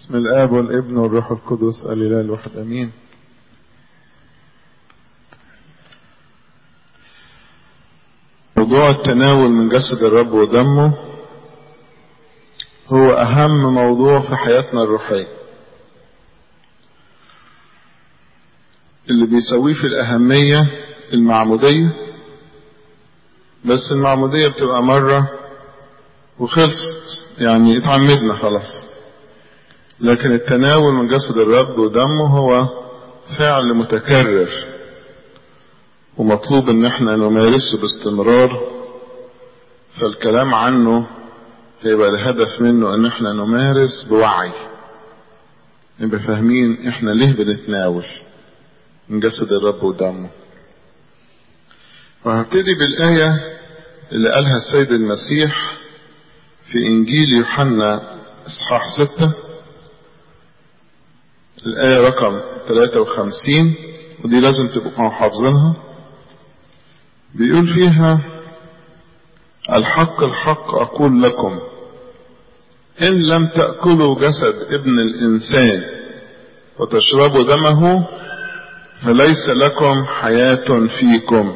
بسم الآب والابن والروح القدس الإله الواحد أمين موضوع التناول من جسد الرب ودمه هو أهم موضوع في حياتنا الروحية اللي بيسويه في الأهمية المعمودية بس المعمودية بتبقى مرة وخلصت يعني اتعمدنا خلاص لكن التناول من جسد الرب ودمه هو فعل متكرر ومطلوب ان احنا نمارسه باستمرار فالكلام عنه هيبقى الهدف منه ان احنا نمارس بوعي نبقى فاهمين احنا ليه بنتناول من جسد الرب ودمه وهبتدي بالآية اللي قالها السيد المسيح في إنجيل يوحنا إصحاح ستة الآية رقم 53 ودي لازم تبقوا حافظينها بيقول فيها الحق الحق أقول لكم إن لم تأكلوا جسد ابن الإنسان وتشربوا دمه فليس لكم حياة فيكم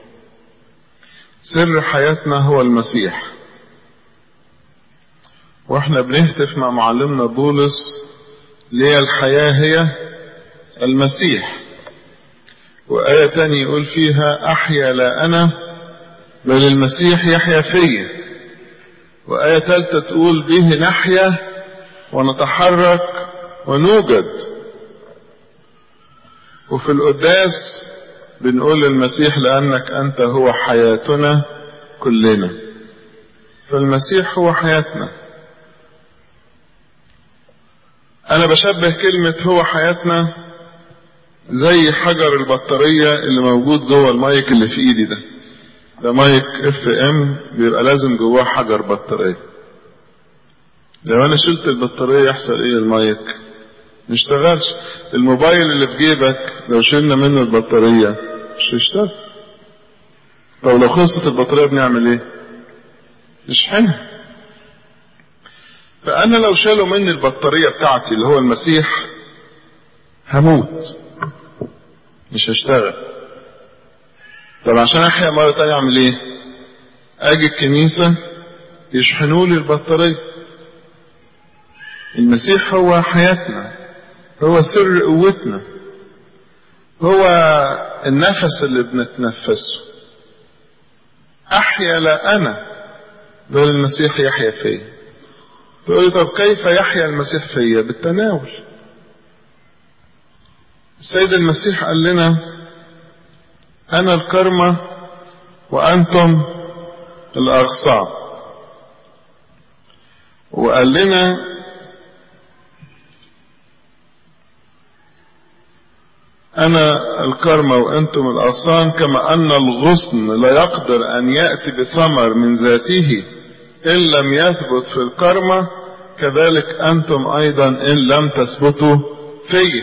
سر حياتنا هو المسيح واحنا بنهتف مع معلمنا بولس ليه الحياة هي المسيح وآية تانية يقول فيها أحيا لا أنا بل المسيح يحيا فيا وآية ثالثة تقول به نحيا ونتحرك ونوجد وفي القداس بنقول للمسيح لأنك أنت هو حياتنا كلنا فالمسيح هو حياتنا أنا بشبه كلمة هو حياتنا زي حجر البطارية اللي موجود جوه المايك اللي في إيدي ده ده مايك اف ام بيبقى لازم جواه حجر بطارية لو أنا شلت البطارية يحصل إيه المايك؟ ميشتغلش الموبايل اللي في جيبك لو شلنا منه البطارية مش هيشتغل طب لو خلصت البطارية بنعمل ايه نشحنها فأنا لو شالوا مني البطارية بتاعتي اللي هو المسيح هموت مش هشتغل طب عشان احيا مرة تانية اعمل ايه اجي الكنيسة يشحنوا لي البطارية المسيح هو حياتنا هو سر قوتنا هو النفس اللي بنتنفسه احيا لا انا بل المسيح يحيا فيا تقول لي طب كيف يحيا المسيح فيا بالتناول السيد المسيح قال لنا انا الكرمة وانتم الاغصان وقال لنا أنا الكرمة وأنتم الأغصان كما أن الغصن لا يقدر أن يأتي بثمر من ذاته إن لم يثبت في الكرمة كذلك أنتم أيضا إن لم تثبتوا في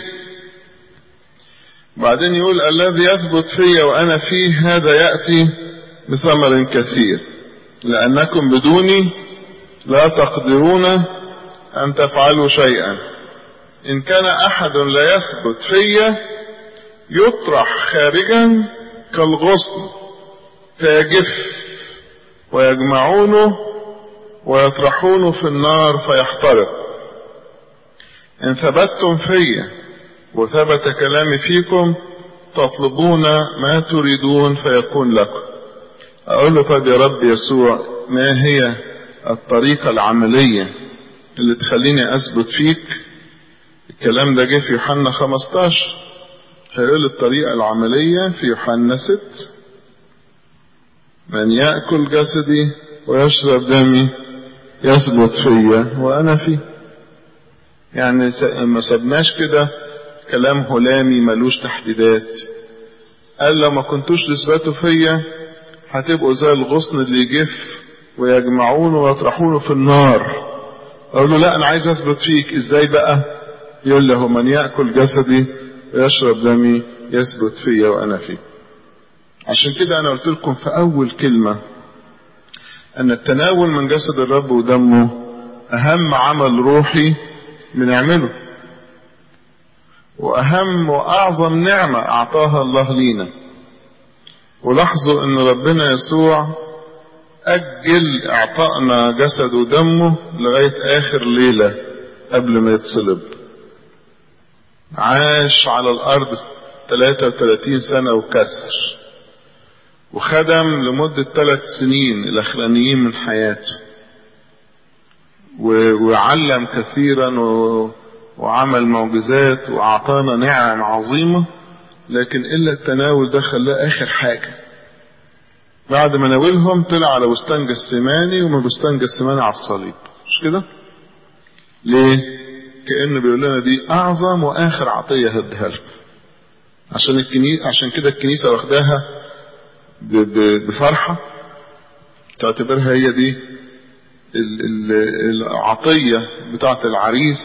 بعدين يقول الذي يثبت في وأنا فيه هذا يأتي بثمر كثير لأنكم بدوني لا تقدرون أن تفعلوا شيئا إن كان أحد لا يثبت فيّ يطرح خارجا كالغصن فيجف ويجمعونه ويطرحونه في النار فيحترق إن ثبتتم في وثبت كلامي فيكم تطلبون ما تريدون فيكون لكم أقول له طب يا رب يسوع ما هي الطريقة العملية اللي تخليني أثبت فيك الكلام ده جه في يوحنا 15 هيقول الطريقة العملية في يوحنا 6 من يأكل جسدي ويشرب دمي يثبت فيا وأنا فيه يعني ما سبناش كده كلام هلامي ملوش تحديدات قال لو ما كنتوش تثبتوا فيا هتبقوا زي الغصن اللي يجف ويجمعونه ويطرحونه في النار اقول له لا انا عايز اثبت فيك ازاي بقى يقول له من ياكل جسدي يشرب دمي يثبت فيا وانا فيه عشان كده انا قلت لكم في اول كلمة ان التناول من جسد الرب ودمه اهم عمل روحي بنعمله واهم واعظم نعمة اعطاها الله لينا ولاحظوا ان ربنا يسوع اجل اعطائنا جسد ودمه لغاية اخر ليلة قبل ما يتصلب عاش على الارض 33 سنة وكسر وخدم لمدة ثلاث سنين الاخرانيين من حياته وعلم كثيرا وعمل معجزات واعطانا نعم عظيمة لكن الا التناول ده خلاه اخر حاجة بعد ما ناولهم طلع على بستان جسماني ومن بستان جسماني على الصليب مش كده ليه كأنه بيقول لنا دي اعظم واخر عطية هديها لكم عشان الكنيسة عشان كده الكنيسة واخداها بفرحة تعتبرها هي دي العطية بتاعت العريس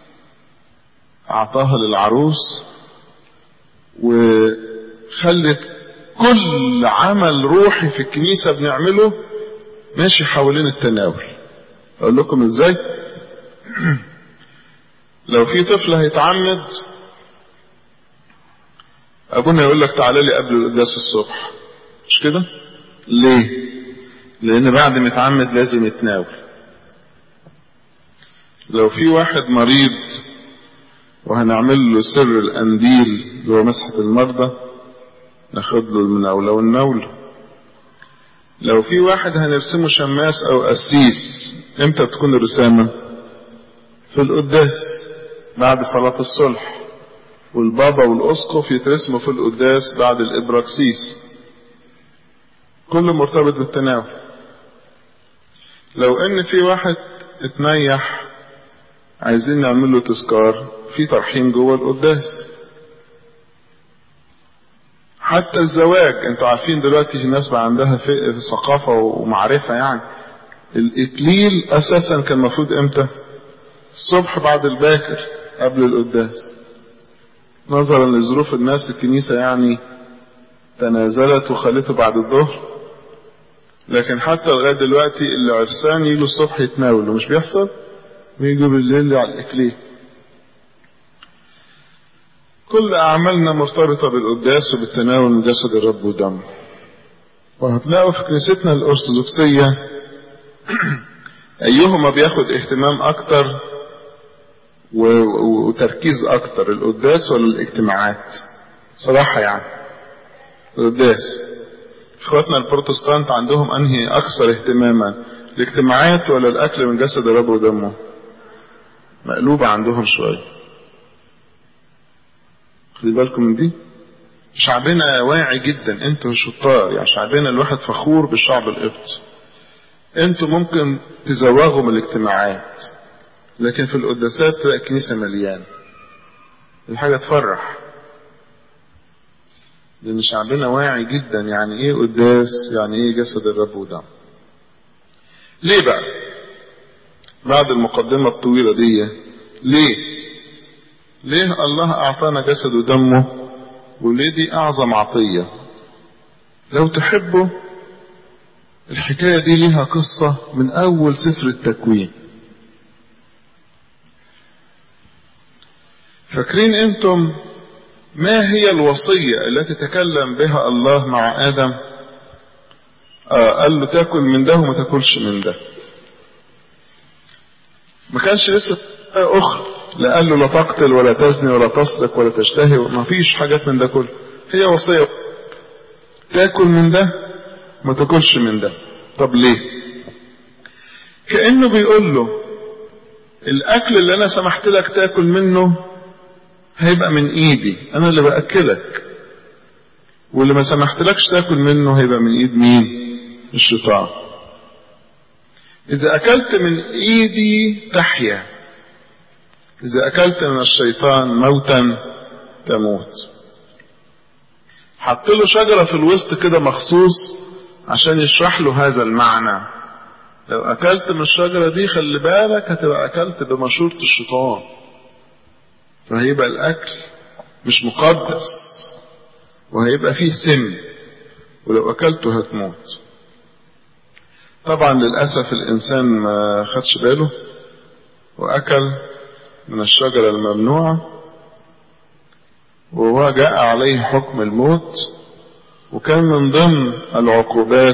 أعطاها للعروس وخلت كل عمل روحي في الكنيسة بنعمله ماشي حوالين التناول أقول لكم إزاي لو في طفل هيتعمد أبونا يقول لك تعالى لي قبل القداس الصبح مش كده ليه لأن بعد ما يتعمد لازم يتناول لو في واحد مريض وهنعمل له سر القنديل اللي هو مسحة المرضى ناخد له المناولة والنول لو في واحد هنرسمه شماس أو قسيس امتى بتكون الرسامة في القداس بعد صلاة الصلح والبابا والأسقف يترسموا في القداس بعد الإبراكسيس كله مرتبط بالتناول لو ان في واحد اتنيح عايزين نعمل له تذكار في ترحيم جوه القداس حتى الزواج انتوا عارفين دلوقتي في ناس بقى عندها في ثقافة ومعرفة يعني الإكليل أساسا كان المفروض إمتى؟ الصبح بعد الباكر قبل القداس نظرا لظروف الناس الكنيسة يعني تنازلت وخلته بعد الظهر لكن حتى لغاية دلوقتي اللي عرسان يجوا الصبح يتناولوا مش بيحصل ويجوا بالليل على الإكليل كل أعمالنا مرتبطة بالقداس وبالتناول من جسد الرب ودمه وهتلاقوا في كنيستنا الأرثوذكسية أيهما بياخد اهتمام أكتر وتركيز أكتر القداس ولا الاجتماعات صراحة يعني القداس اخواتنا البروتستانت عندهم انهي اكثر اهتماما الاجتماعات ولا الاكل من جسد الرب ودمه مقلوبة عندهم شوية خدي بالكم من دي شعبنا واعي جدا انتوا شطار يعني شعبنا الواحد فخور بالشعب القبطي انتوا ممكن تزوغوا من الاجتماعات لكن في القداسات تلاقي الكنيسة مليانة الحاجة تفرح لأن شعبنا واعي جدا يعني إيه قداس يعني إيه جسد الرب ودم ليه بقى بعد المقدمة الطويلة دي ليه ليه الله أعطانا جسد ودمه وليه دي أعظم عطية لو تحبوا الحكاية دي ليها قصة من أول سفر التكوين فاكرين انتم ما هي الوصية التي تكلم بها الله مع آدم آه قال له تاكل من ده وما تاكلش من ده ما كانش لسه أخرى لا قال له لا تقتل ولا تزني ولا تسرق ولا تشتهي ما فيش حاجات من ده كله هي وصية تاكل من ده ما تاكلش من ده طب ليه كأنه بيقول له الأكل اللي أنا سمحت لك تاكل منه هيبقى من ايدي انا اللي باكلك واللي ما سمحتلكش تاكل منه هيبقى من ايد مين الشيطان اذا اكلت من ايدي تحيا اذا اكلت من الشيطان موتا تموت حط له شجره في الوسط كده مخصوص عشان يشرح له هذا المعنى لو اكلت من الشجره دي خلي بالك هتبقى اكلت بمشورة الشيطان فهيبقى الأكل مش مقدس وهيبقى فيه سم ولو أكلته هتموت طبعا للأسف الإنسان ما خدش باله وأكل من الشجرة الممنوعة وهو جاء عليه حكم الموت وكان من ضمن العقوبات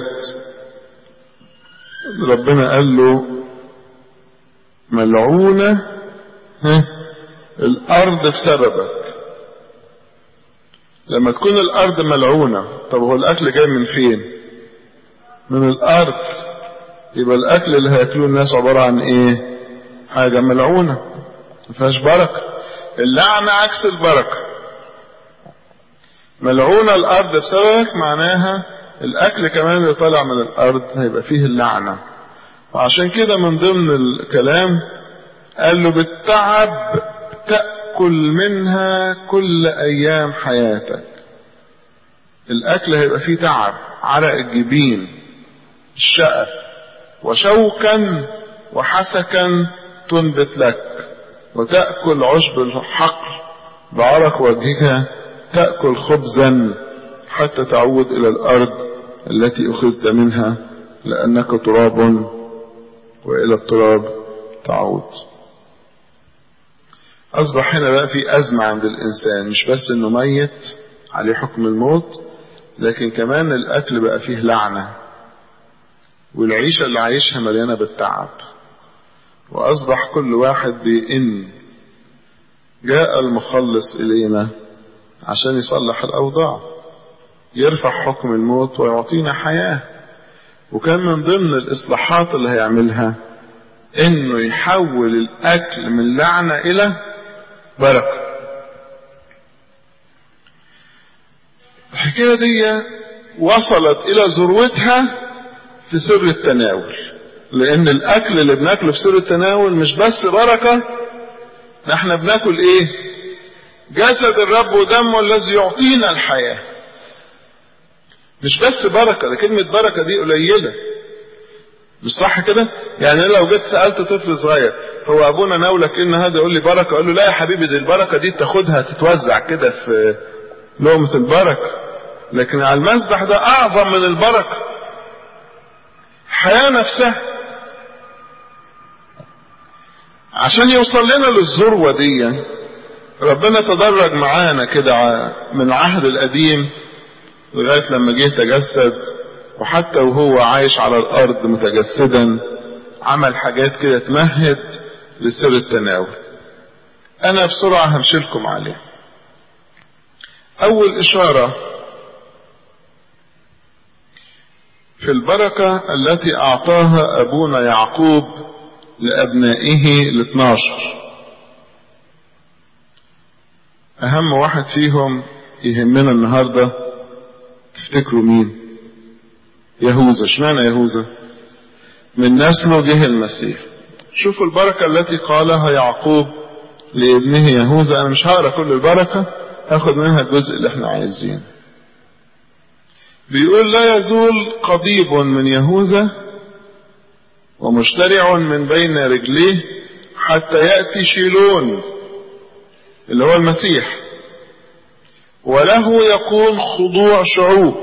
ربنا قال له ملعونة ها الأرض بسببك لما تكون الأرض ملعونة طب هو الأكل جاي من فين من الأرض يبقى الأكل اللي هياكلوه الناس عبارة عن إيه حاجة ملعونة ما فيهاش بركة اللعنة عكس البركة ملعونة الأرض بسببك معناها الأكل كمان اللي طالع من الأرض هيبقى فيه اللعنة وعشان كده من ضمن الكلام قال له بالتعب تأكل منها كل أيام حياتك الأكل هيبقى فيه تعب عرق الجبين الشقة وشوكا وحسكا تنبت لك وتأكل عشب الحقل بعرق وجهك تأكل خبزا حتى تعود إلى الأرض التي أخذت منها لأنك تراب وإلى التراب تعود أصبح هنا بقى في أزمة عند الإنسان مش بس إنه ميت عليه حكم الموت لكن كمان الأكل بقى فيه لعنة والعيشة اللي عايشها مليانة بالتعب وأصبح كل واحد بإن جاء المخلص إلينا عشان يصلح الأوضاع يرفع حكم الموت ويعطينا حياة وكان من ضمن الإصلاحات اللي هيعملها إنه يحول الأكل من لعنة إلى بركة الحكاية دي وصلت إلى ذروتها في سر التناول لأن الأكل اللي بناكله في سر التناول مش بس بركة ده احنا بناكل إيه؟ جسد الرب ودمه الذي يعطينا الحياة مش بس بركة ده كلمة بركة دي قليلة مش صح كده يعني لو جيت سألت طفل صغير هو أبونا ناولك إيه النهارده يقول لي بركة أقول له لا يا حبيبي دي البركة دي تاخدها تتوزع كده في لقمة البركة لكن على المسبح ده أعظم من البركة الحياة نفسها عشان يوصل لنا للذروة دي ربنا تدرج معانا كده من العهد القديم لغاية لما جه تجسد وحتى وهو عايش على الأرض متجسدا عمل حاجات كده تمهد لسر التناول أنا بسرعة همشيلكم عليه أول إشارة في البركة التي أعطاها أبونا يعقوب لأبنائه الاثناشر أهم واحد فيهم يهمنا النهاردة تفتكروا مين يهوذا اشمعنى يهوذا من نسله جه المسيح شوفوا البركة التي قالها يعقوب لابنه يهوذا أنا مش هقرا كل البركة هاخد منها الجزء اللي احنا عايزينه بيقول لا يزول قضيب من يهوذا ومشترع من بين رجليه حتى يأتي شيلون اللي هو المسيح وله يكون خضوع شعوب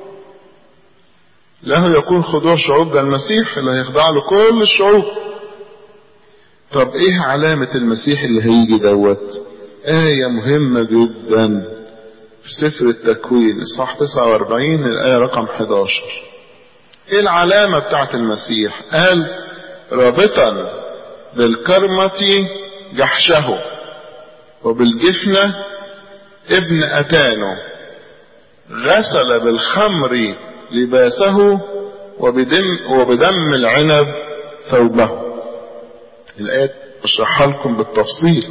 له يكون خضوع شعوب ده المسيح اللي هيخضع له كل الشعوب طب ايه علامة المسيح اللي هيجي دوت آية مهمة جدا في سفر التكوين اصحاح 49 الآية رقم 11 ايه العلامة بتاعت المسيح قال رابطا بالكرمة جحشه وبالجفنة ابن أتانه غسل بالخمر لباسه وبدم, وبدم العنب ثوبه الآية بشرحها لكم بالتفصيل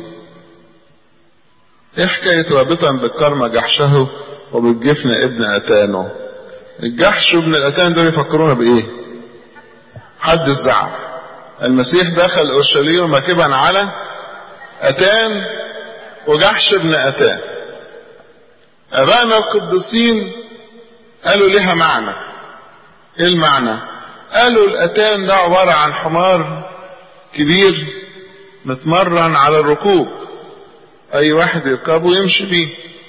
ايه حكاية رابطا بالكرمة جحشه وبالجفن ابن أتانه الجحش وابن الأتان دول يفكرونا بإيه حد الزعف المسيح دخل أورشليم مركبا على أتان وجحش ابن أتان أبانا القديسين قالوا لها معنى ايه المعنى قالوا الأتان ده عبارة عن حمار كبير متمرن على الركوب اي واحد يركبه ويمشي بيه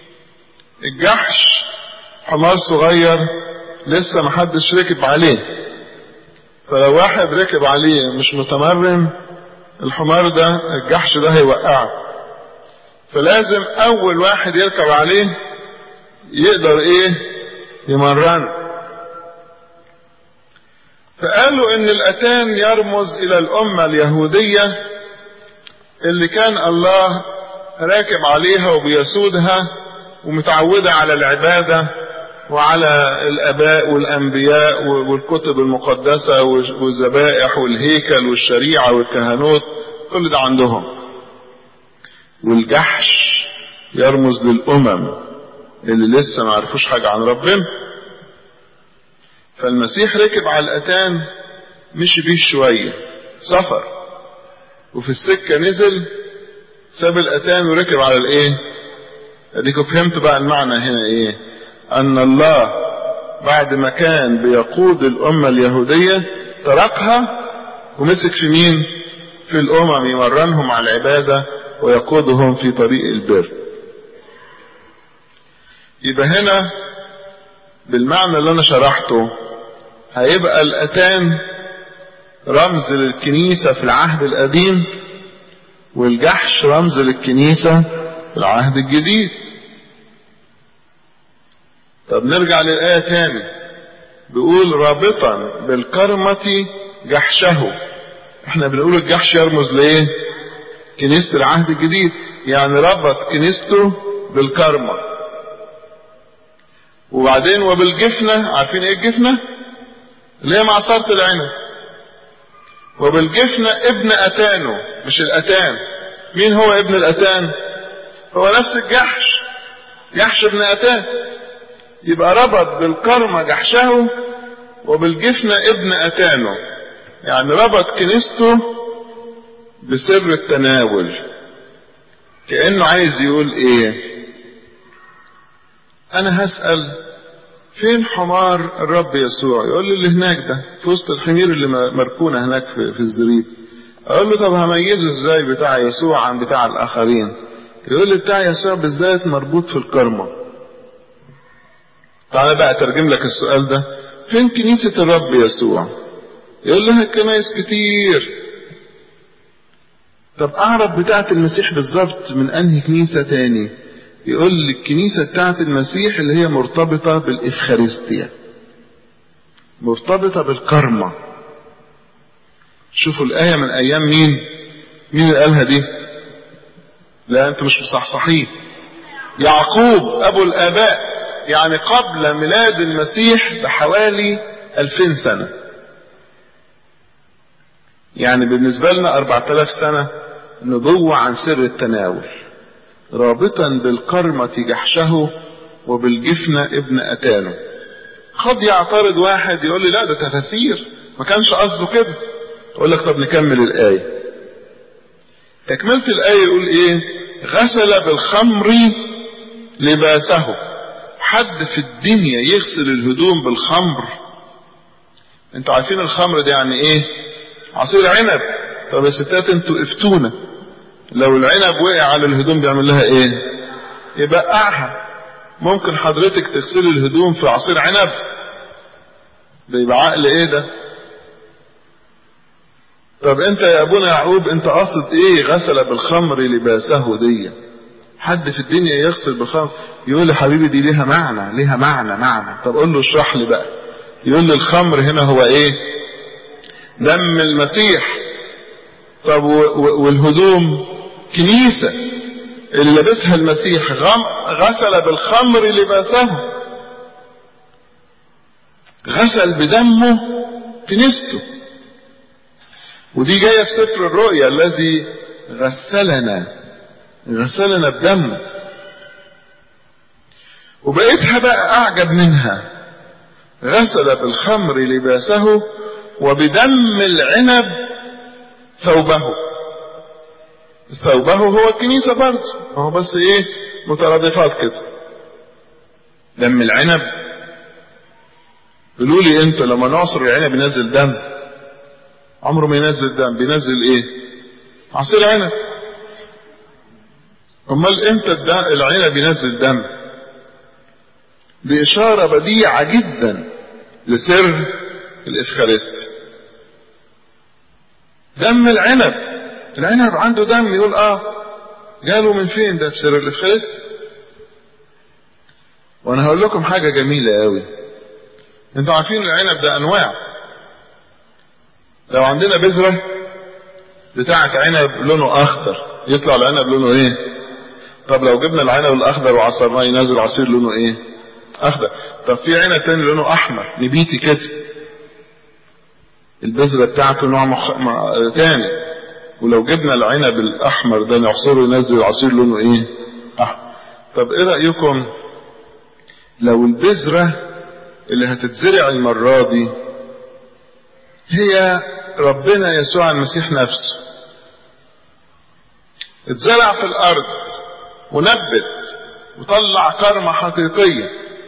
الجحش حمار صغير لسه محدش ركب عليه فلو واحد ركب عليه مش متمرن الحمار ده الجحش ده هيوقعه فلازم اول واحد يركب عليه يقدر ايه يمرنه فقالوا ان الاتان يرمز الى الامة اليهودية اللي كان الله راكب عليها وبيسودها ومتعودة على العبادة وعلى الاباء والانبياء والكتب المقدسة والذبائح والهيكل والشريعة والكهنوت كل ده عندهم والجحش يرمز للامم اللي لسه ما عرفوش حاجة عن ربنا فالمسيح ركب على الأتان مشي بيه شوية سفر وفي السكة نزل ساب الأتان وركب على الإيه؟ أديكوا فهمتوا بقى المعنى هنا إيه؟ أن الله بعد ما كان بيقود الأمة اليهودية تركها ومسك في مين؟ في الأمم يمرنهم على العبادة ويقودهم في طريق البر. يبقى هنا بالمعنى اللي أنا شرحته هيبقى الأتان رمز للكنيسة في العهد القديم والجحش رمز للكنيسة في العهد الجديد طب نرجع للآية تاني بيقول رابطا بالكرمة جحشه احنا بنقول الجحش يرمز لايه كنيسة العهد الجديد يعني ربط كنيسته بالكرمة وبعدين وبالجفنة عارفين ايه الجفنة اللي هي معصرة العنب وبالجفنة ابن أتانه مش الأتان مين هو ابن الأتان هو نفس الجحش جحش ابن أتان يبقى ربط بالكرمة جحشه وبالجفنة ابن أتانه يعني ربط كنيسته بسر التناول كأنه عايز يقول ايه انا هسأل فين حمار الرب يسوع يقول لي اللي هناك ده في وسط الحمير اللي مركونة هناك في, في الزريب اقول له طب هميزه ازاي بتاع يسوع عن بتاع الاخرين يقول لي بتاع يسوع بالذات مربوط في الكرمة تعالى بقى اترجم لك السؤال ده فين كنيسة الرب يسوع يقول لها كنايس كتير طب اعرف بتاعة المسيح بالظبط من انهي كنيسة تاني يقول لي الكنيسة بتاعة المسيح اللي هي مرتبطة بالإفخارستيا مرتبطة بالكرمة شوفوا الآية من أيام مين مين اللي قالها دي لا أنت مش مصحصحين يعقوب أبو الآباء يعني قبل ميلاد المسيح بحوالي ألفين سنة يعني بالنسبة لنا أربعة آلاف سنة نبوة عن سر التناول رابطا بالكرمة جحشه وبالجفنة ابن أتانه قد يعترض واحد يقول لي لا ده تفاسير ما كانش قصده كده اقول لك طب نكمل الآية تكملة الآية يقول ايه غسل بالخمر لباسه حد في الدنيا يغسل الهدوم بالخمر انتوا عارفين الخمر ده يعني ايه عصير عنب طب يا ستات انتوا افتونا لو العنب وقع على الهدوم بيعمل لها ايه يبقعها ممكن حضرتك تغسلي الهدوم في عصير عنب ده يبقى عقل ايه ده طب انت يا ابونا يعقوب انت قاصد ايه غسل بالخمر لباسه دي حد في الدنيا يغسل بالخمر يقول لي حبيبي دي ليها معنى ليها معنى معنى طب قول له اشرح لي بقى يقول لي الخمر هنا هو ايه دم المسيح طب والهدوم كنيسة اللي لبسها المسيح غم غسل بالخمر لباسه غسل بدمه كنيسته ودي جاية في سفر الرؤيا الذي غسلنا غسلنا بدمه وبقيتها بقى أعجب منها غسل بالخمر لباسه وبدم العنب ثوبه ثوبه هو الكنيسة برضه هو بس ايه مترادفات كده دم العنب قولوا لي انت لما نعصر العنب ينزل دم عمره ما ينزل دم بينزل ايه عصير عنب امال امتى العنب ينزل دم دي اشارة بديعة جدا لسر الافخارست دم العنب العنب عنده دم يقول اه جاله من فين ده بسر الافخارست وانا هقول لكم حاجه جميله قوي انتوا عارفين العنب ده انواع لو عندنا بذره بتاعه عنب لونه اخضر يطلع العنب لونه ايه طب لو جبنا العنب الاخضر وعصرناه ينزل عصير لونه ايه اخضر طب في عنب تاني لونه احمر نبيتي كده البذرة بتاعته نوع مخ... م... تاني ولو جبنا العنب الاحمر ده نعصره ينزل عصير لونه ايه احمر طب ايه رأيكم لو البذرة اللي هتتزرع المرة دي هي ربنا يسوع المسيح نفسه اتزرع في الارض ونبت وطلع كرمة حقيقية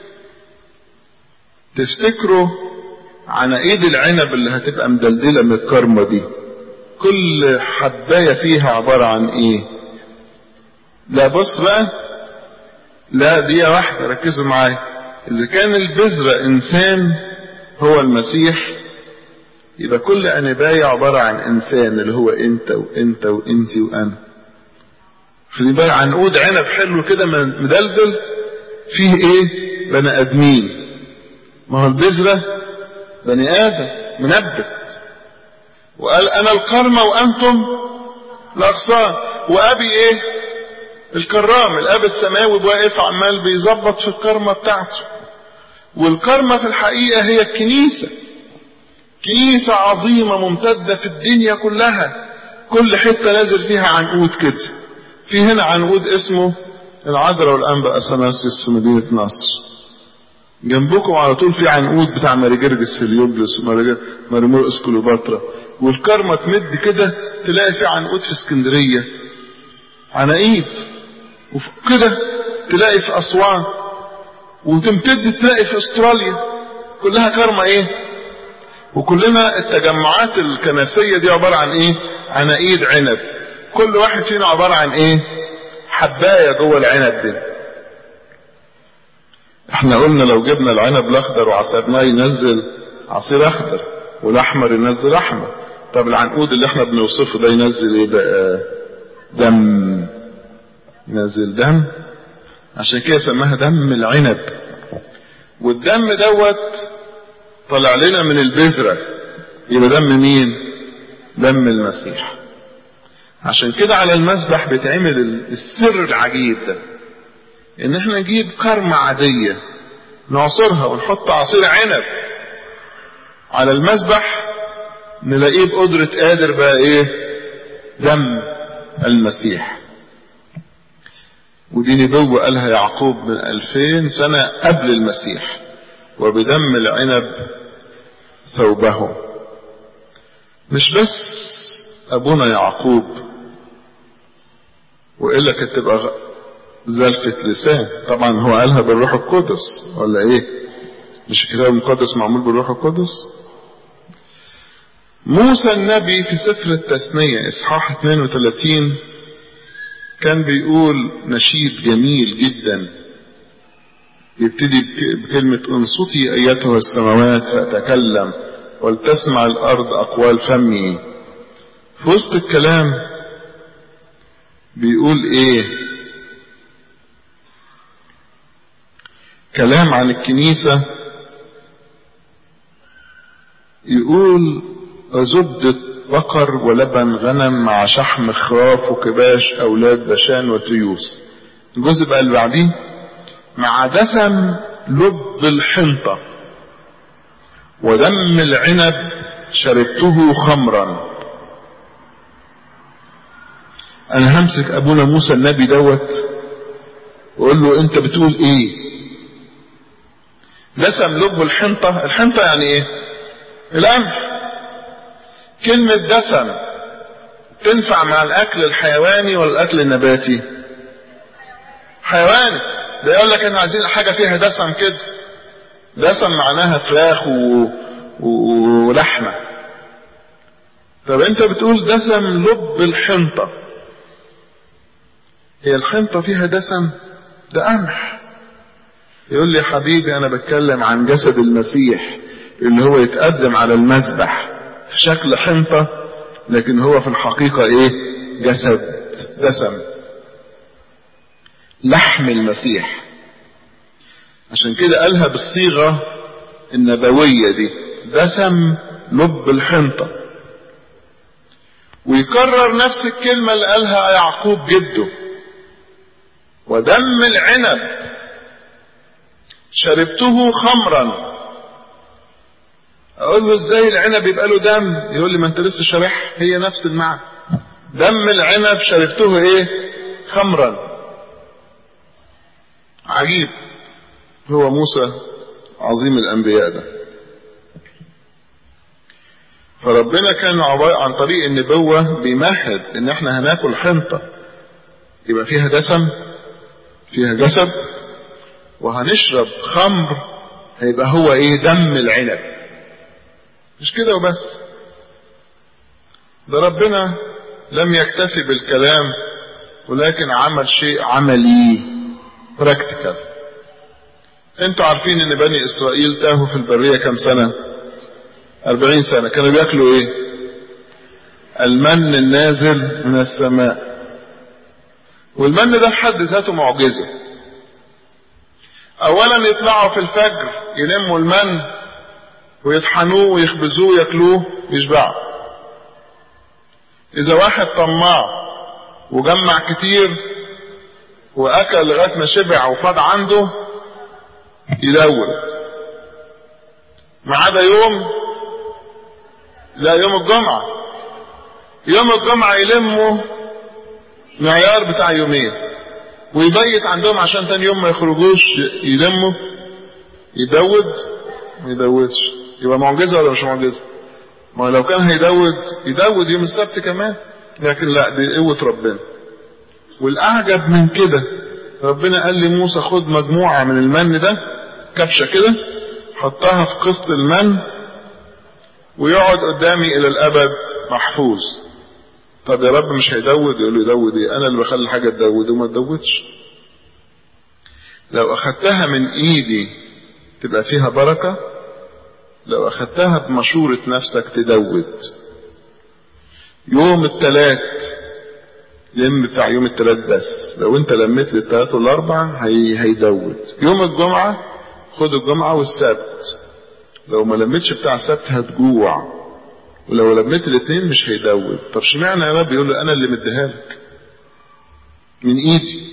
تفتكروا عناقيد العنب اللي هتبقى مدلدلة من الكرمة دي كل حباية فيها عبارة عن ايه لا بص بقى لا دي واحدة ركزوا معايا اذا كان البذرة انسان هو المسيح يبقى كل عنباية عبارة عن انسان اللي هو انت وانت وانت وانا خلي بالك عنقود عنب حلو كده مدلدل فيه ايه بني ادمين ما هو البذرة بني ادم منبت وقال انا الكرمة وانتم الاغصان وابي ايه الكرام الاب السماوي واقف عمال بيظبط في الكرمة بتاعته والكرمة في الحقيقة هي الكنيسة كنيسة عظيمة ممتدة في الدنيا كلها كل حتة نازل فيها عنقود كده في هنا عنقود اسمه العذراء والأنبا أثناسيوس في مدينة نصر جنبكم على طول في عنقود بتاع ماري جرجس هليوبلس ماري مرقس كليوباترا والكرمة تمد كده تلاقي في عنقود في اسكندرية عناقيد وكده تلاقي في أسوان وتمتد تلاقي في استراليا كلها كرمة ايه وكلنا التجمعات الكنسية دي عبارة عن ايه عناقيد عنب كل واحد فينا عبارة عن ايه حباية جوه العنب دي احنا قلنا لو جبنا العنب الاخضر وعصرناه ينزل عصير اخضر والاحمر ينزل احمر طب العنقود اللي احنا بنوصفه ده ينزل ايه بقى دم ينزل دم عشان كده سماها دم العنب والدم دوت طلع لنا من البذرة يبقى دم مين دم المسيح عشان كده على المسبح بيتعمل السر العجيب ده ان احنا نجيب كرمة عادية نعصرها ونحط عصير عنب على المسبح نلاقيه بقدرة قادر بقى ايه دم المسيح ودي نبوة قالها يعقوب من ألفين سنة قبل المسيح وبدم العنب ثوبه مش بس أبونا يعقوب وإلا كانت تبقى زلفة لسان طبعا هو قالها بالروح القدس ولا إيه مش الكتاب المقدس معمول بالروح القدس موسى النبي في سفر التثنية إصحاح 32 كان بيقول نشيد جميل جدا يبتدي بكلمة انصتي أيتها السماوات فأتكلم ولتسمع الأرض أقوال فمي في وسط الكلام بيقول إيه كلام عن الكنيسة يقول زبدة بقر ولبن غنم مع شحم خراف وكباش أولاد بشان وتيوس الجزء بقى اللي بعديه مع دسم لب الحنطة ودم العنب شربته خمرا انا همسك ابونا موسى النبي دوت واقول له انت بتقول ايه دسم لب الحنطة الحنطة يعني ايه القمح كلمة دسم تنفع مع الاكل الحيواني ولا الاكل النباتي حيواني ده يقول لك احنا عايزين حاجة فيها دسم كده دسم معناها فراخ و... و... ولحمة طب انت بتقول دسم لب الحنطة هي الحنطة فيها دسم ده قمح يقول لي حبيبي انا بتكلم عن جسد المسيح اللي هو يتقدم على المذبح في شكل حنطة لكن هو في الحقيقة ايه جسد دسم لحم المسيح عشان كده قالها بالصيغة النبوية دي دسم لب الحنطة ويكرر نفس الكلمة اللي قالها يعقوب جده ودم العنب شربته خمرا اقول له ازاي العنب يبقى له دم يقول لي ما انت لسه شارح هي نفس المعنى دم العنب شربته ايه خمرا عجيب هو موسى عظيم الانبياء ده فربنا كان عن طريق النبوة بيمهد ان احنا هناكل حنطة يبقى فيها دسم فيها جسد وهنشرب خمر هيبقى هو ايه دم العنب مش كده وبس ده ربنا لم يكتفي بالكلام ولكن عمل شيء عملي براكتيكال انتوا عارفين ان بني اسرائيل تاهوا في البرية كم سنة أربعين سنة كانوا بياكلوا ايه المن النازل من السماء والمن ده في حد ذاته معجزة اولا يطلعوا في الفجر يلموا المن ويطحنوه ويخبزوه وياكلوه يشبعوا اذا واحد طماع وجمع كتير واكل لغايه ما شبع وفاض عنده يدود ما عدا يوم لا يوم الجمعة يوم الجمعة يلموا معيار بتاع يومين ويبيت عندهم عشان تاني يوم ما يخرجوش يلموا يدود ما يدودش يبقى معجزة ولا مش معجزة ما لو كان هيدود يدود يوم السبت كمان لكن لا دي قوة ربنا والأعجب من كده ربنا قال لموسى خد مجموعة من المن ده كبشة كده حطها في قسط المن ويقعد قدامي إلى الأبد محفوظ طب يا رب مش هيدود يقول له يدود ايه انا اللي بخلي حاجة تدود وما تدودش لو اخدتها من ايدي تبقى فيها بركة لو اخدتها بمشورة نفسك تدود يوم التلات لم بتاع يوم التلات بس لو انت لميت للتلات والاربع هي هيدود يوم الجمعة خد الجمعة والسبت لو ما لميتش بتاع السبت هتجوع ولو لميت الاثنين مش هيدود طب اشمعنى يا رب يقول له انا اللي مديها لك من ايدي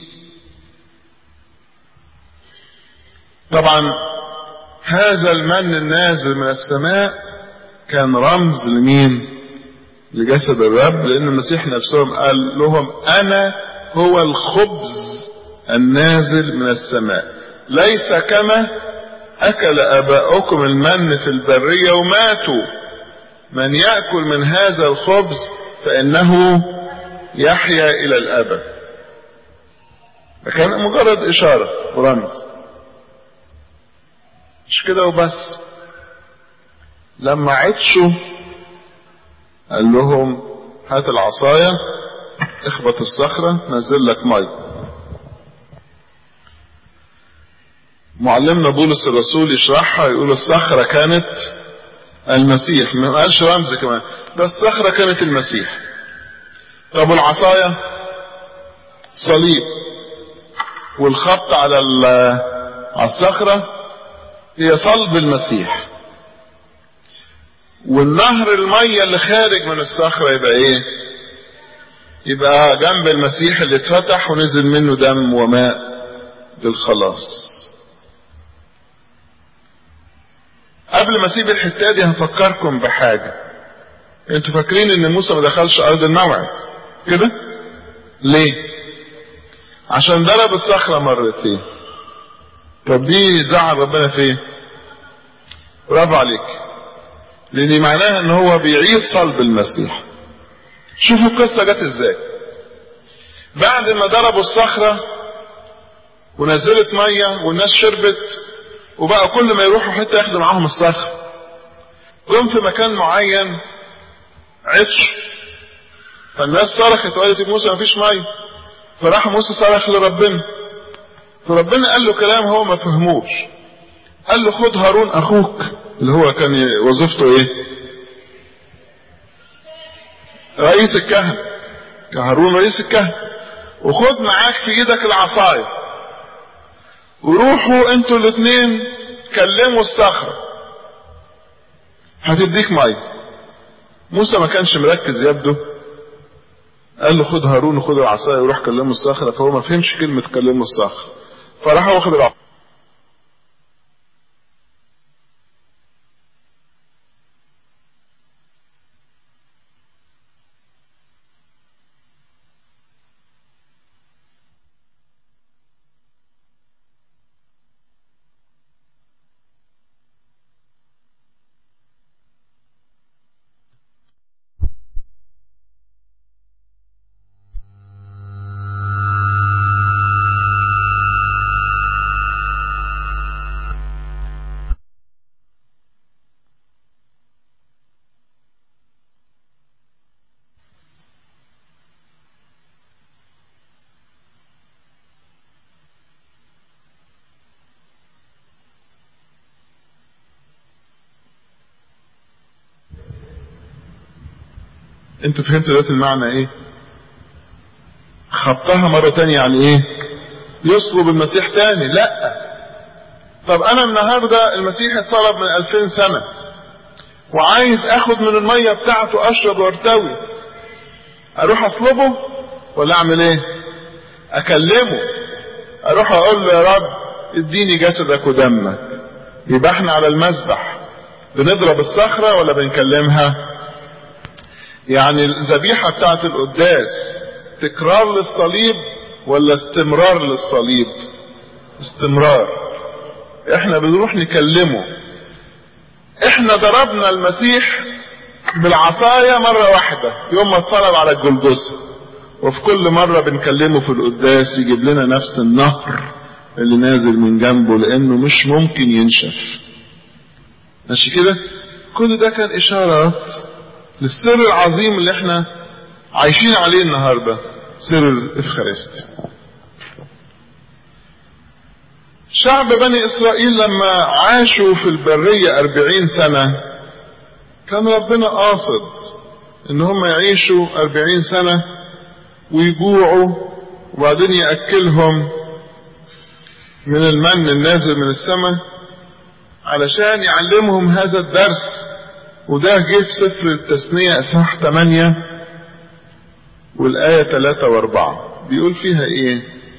طبعا هذا المن النازل من السماء كان رمز لمين لجسد الرب لان المسيح نفسهم قال لهم انا هو الخبز النازل من السماء ليس كما اكل اباؤكم المن في البريه وماتوا من ياكل من هذا الخبز فانه يحيا الى الابد كان مجرد اشاره ورمز مش كده وبس لما عطشوا قال لهم هات العصاية اخبط الصخرة نزل لك مي معلمنا بولس الرسول يشرحها يقول الصخرة كانت المسيح ما قالش رمز كمان ده الصخرة كانت المسيح طب والعصاية صليب والخبط على على الصخرة هي صلب المسيح والنهر المية اللي خارج من الصخرة يبقى ايه يبقى جنب المسيح اللي اتفتح ونزل منه دم وماء للخلاص قبل ما اسيب الحته دي هفكركم بحاجه انتوا فاكرين ان موسى ما دخلش ارض الموعد كده ليه عشان ضرب الصخره مرتين طب دي زعل ربنا في ايه برافو عليك لان معناها ان هو بيعيد صلب المسيح شوفوا القصه جت ازاي بعد ما ضربوا الصخره ونزلت ميه والناس شربت وبقى كل ما يروحوا حته ياخدوا معاهم الصخر جم في مكان معين عطش فالناس صرخت وقالت موسى مفيش ميه فراح موسى صرخ لربنا فربنا قال له كلام هو ما فهموش قال له خد هارون اخوك اللي هو كان وظيفته ايه رئيس الكهنة كهارون رئيس الكهنة وخد معاك في ايدك العصاية وروحوا انتوا الاتنين كلموا الصخرة هتديك مية موسى ما كانش مركز يبدو قال له خد هارون وخد العصاية وروح كلموا الصخرة فهو ما فهمش كلمة كلموا الصخرة فراح واخد العصاية انتوا فهمتوا دلوقتي المعنى ايه خبطها مرة تانية يعني ايه يصلب المسيح تاني لا طب انا النهاردة المسيح اتصلب من الفين سنة وعايز اخد من المية بتاعته اشرب وارتوي اروح اصلبه ولا اعمل ايه اكلمه اروح اقول له يا رب اديني جسدك ودمك يبقى احنا على المذبح بنضرب الصخرة ولا بنكلمها يعني الذبيحة بتاعت القداس تكرار للصليب ولا استمرار للصليب استمرار احنا بنروح نكلمه احنا ضربنا المسيح بالعصاية مرة واحدة يوم ما اتصلب على الجلجسة وفي كل مرة بنكلمه في القداس يجيب لنا نفس النهر اللي نازل من جنبه لانه مش ممكن ينشف ماشي كده كل ده كان اشارات للسر العظيم اللي احنا عايشين عليه النهاردة سر الافخارست شعب بني اسرائيل لما عاشوا في البرية اربعين سنة كان ربنا قاصد ان هم يعيشوا اربعين سنة ويجوعوا وبعدين يأكلهم من المن النازل من السماء علشان يعلمهم هذا الدرس وده جه في سفر التثنية اصحاح 8 والآية 3 و4 بيقول فيها ايه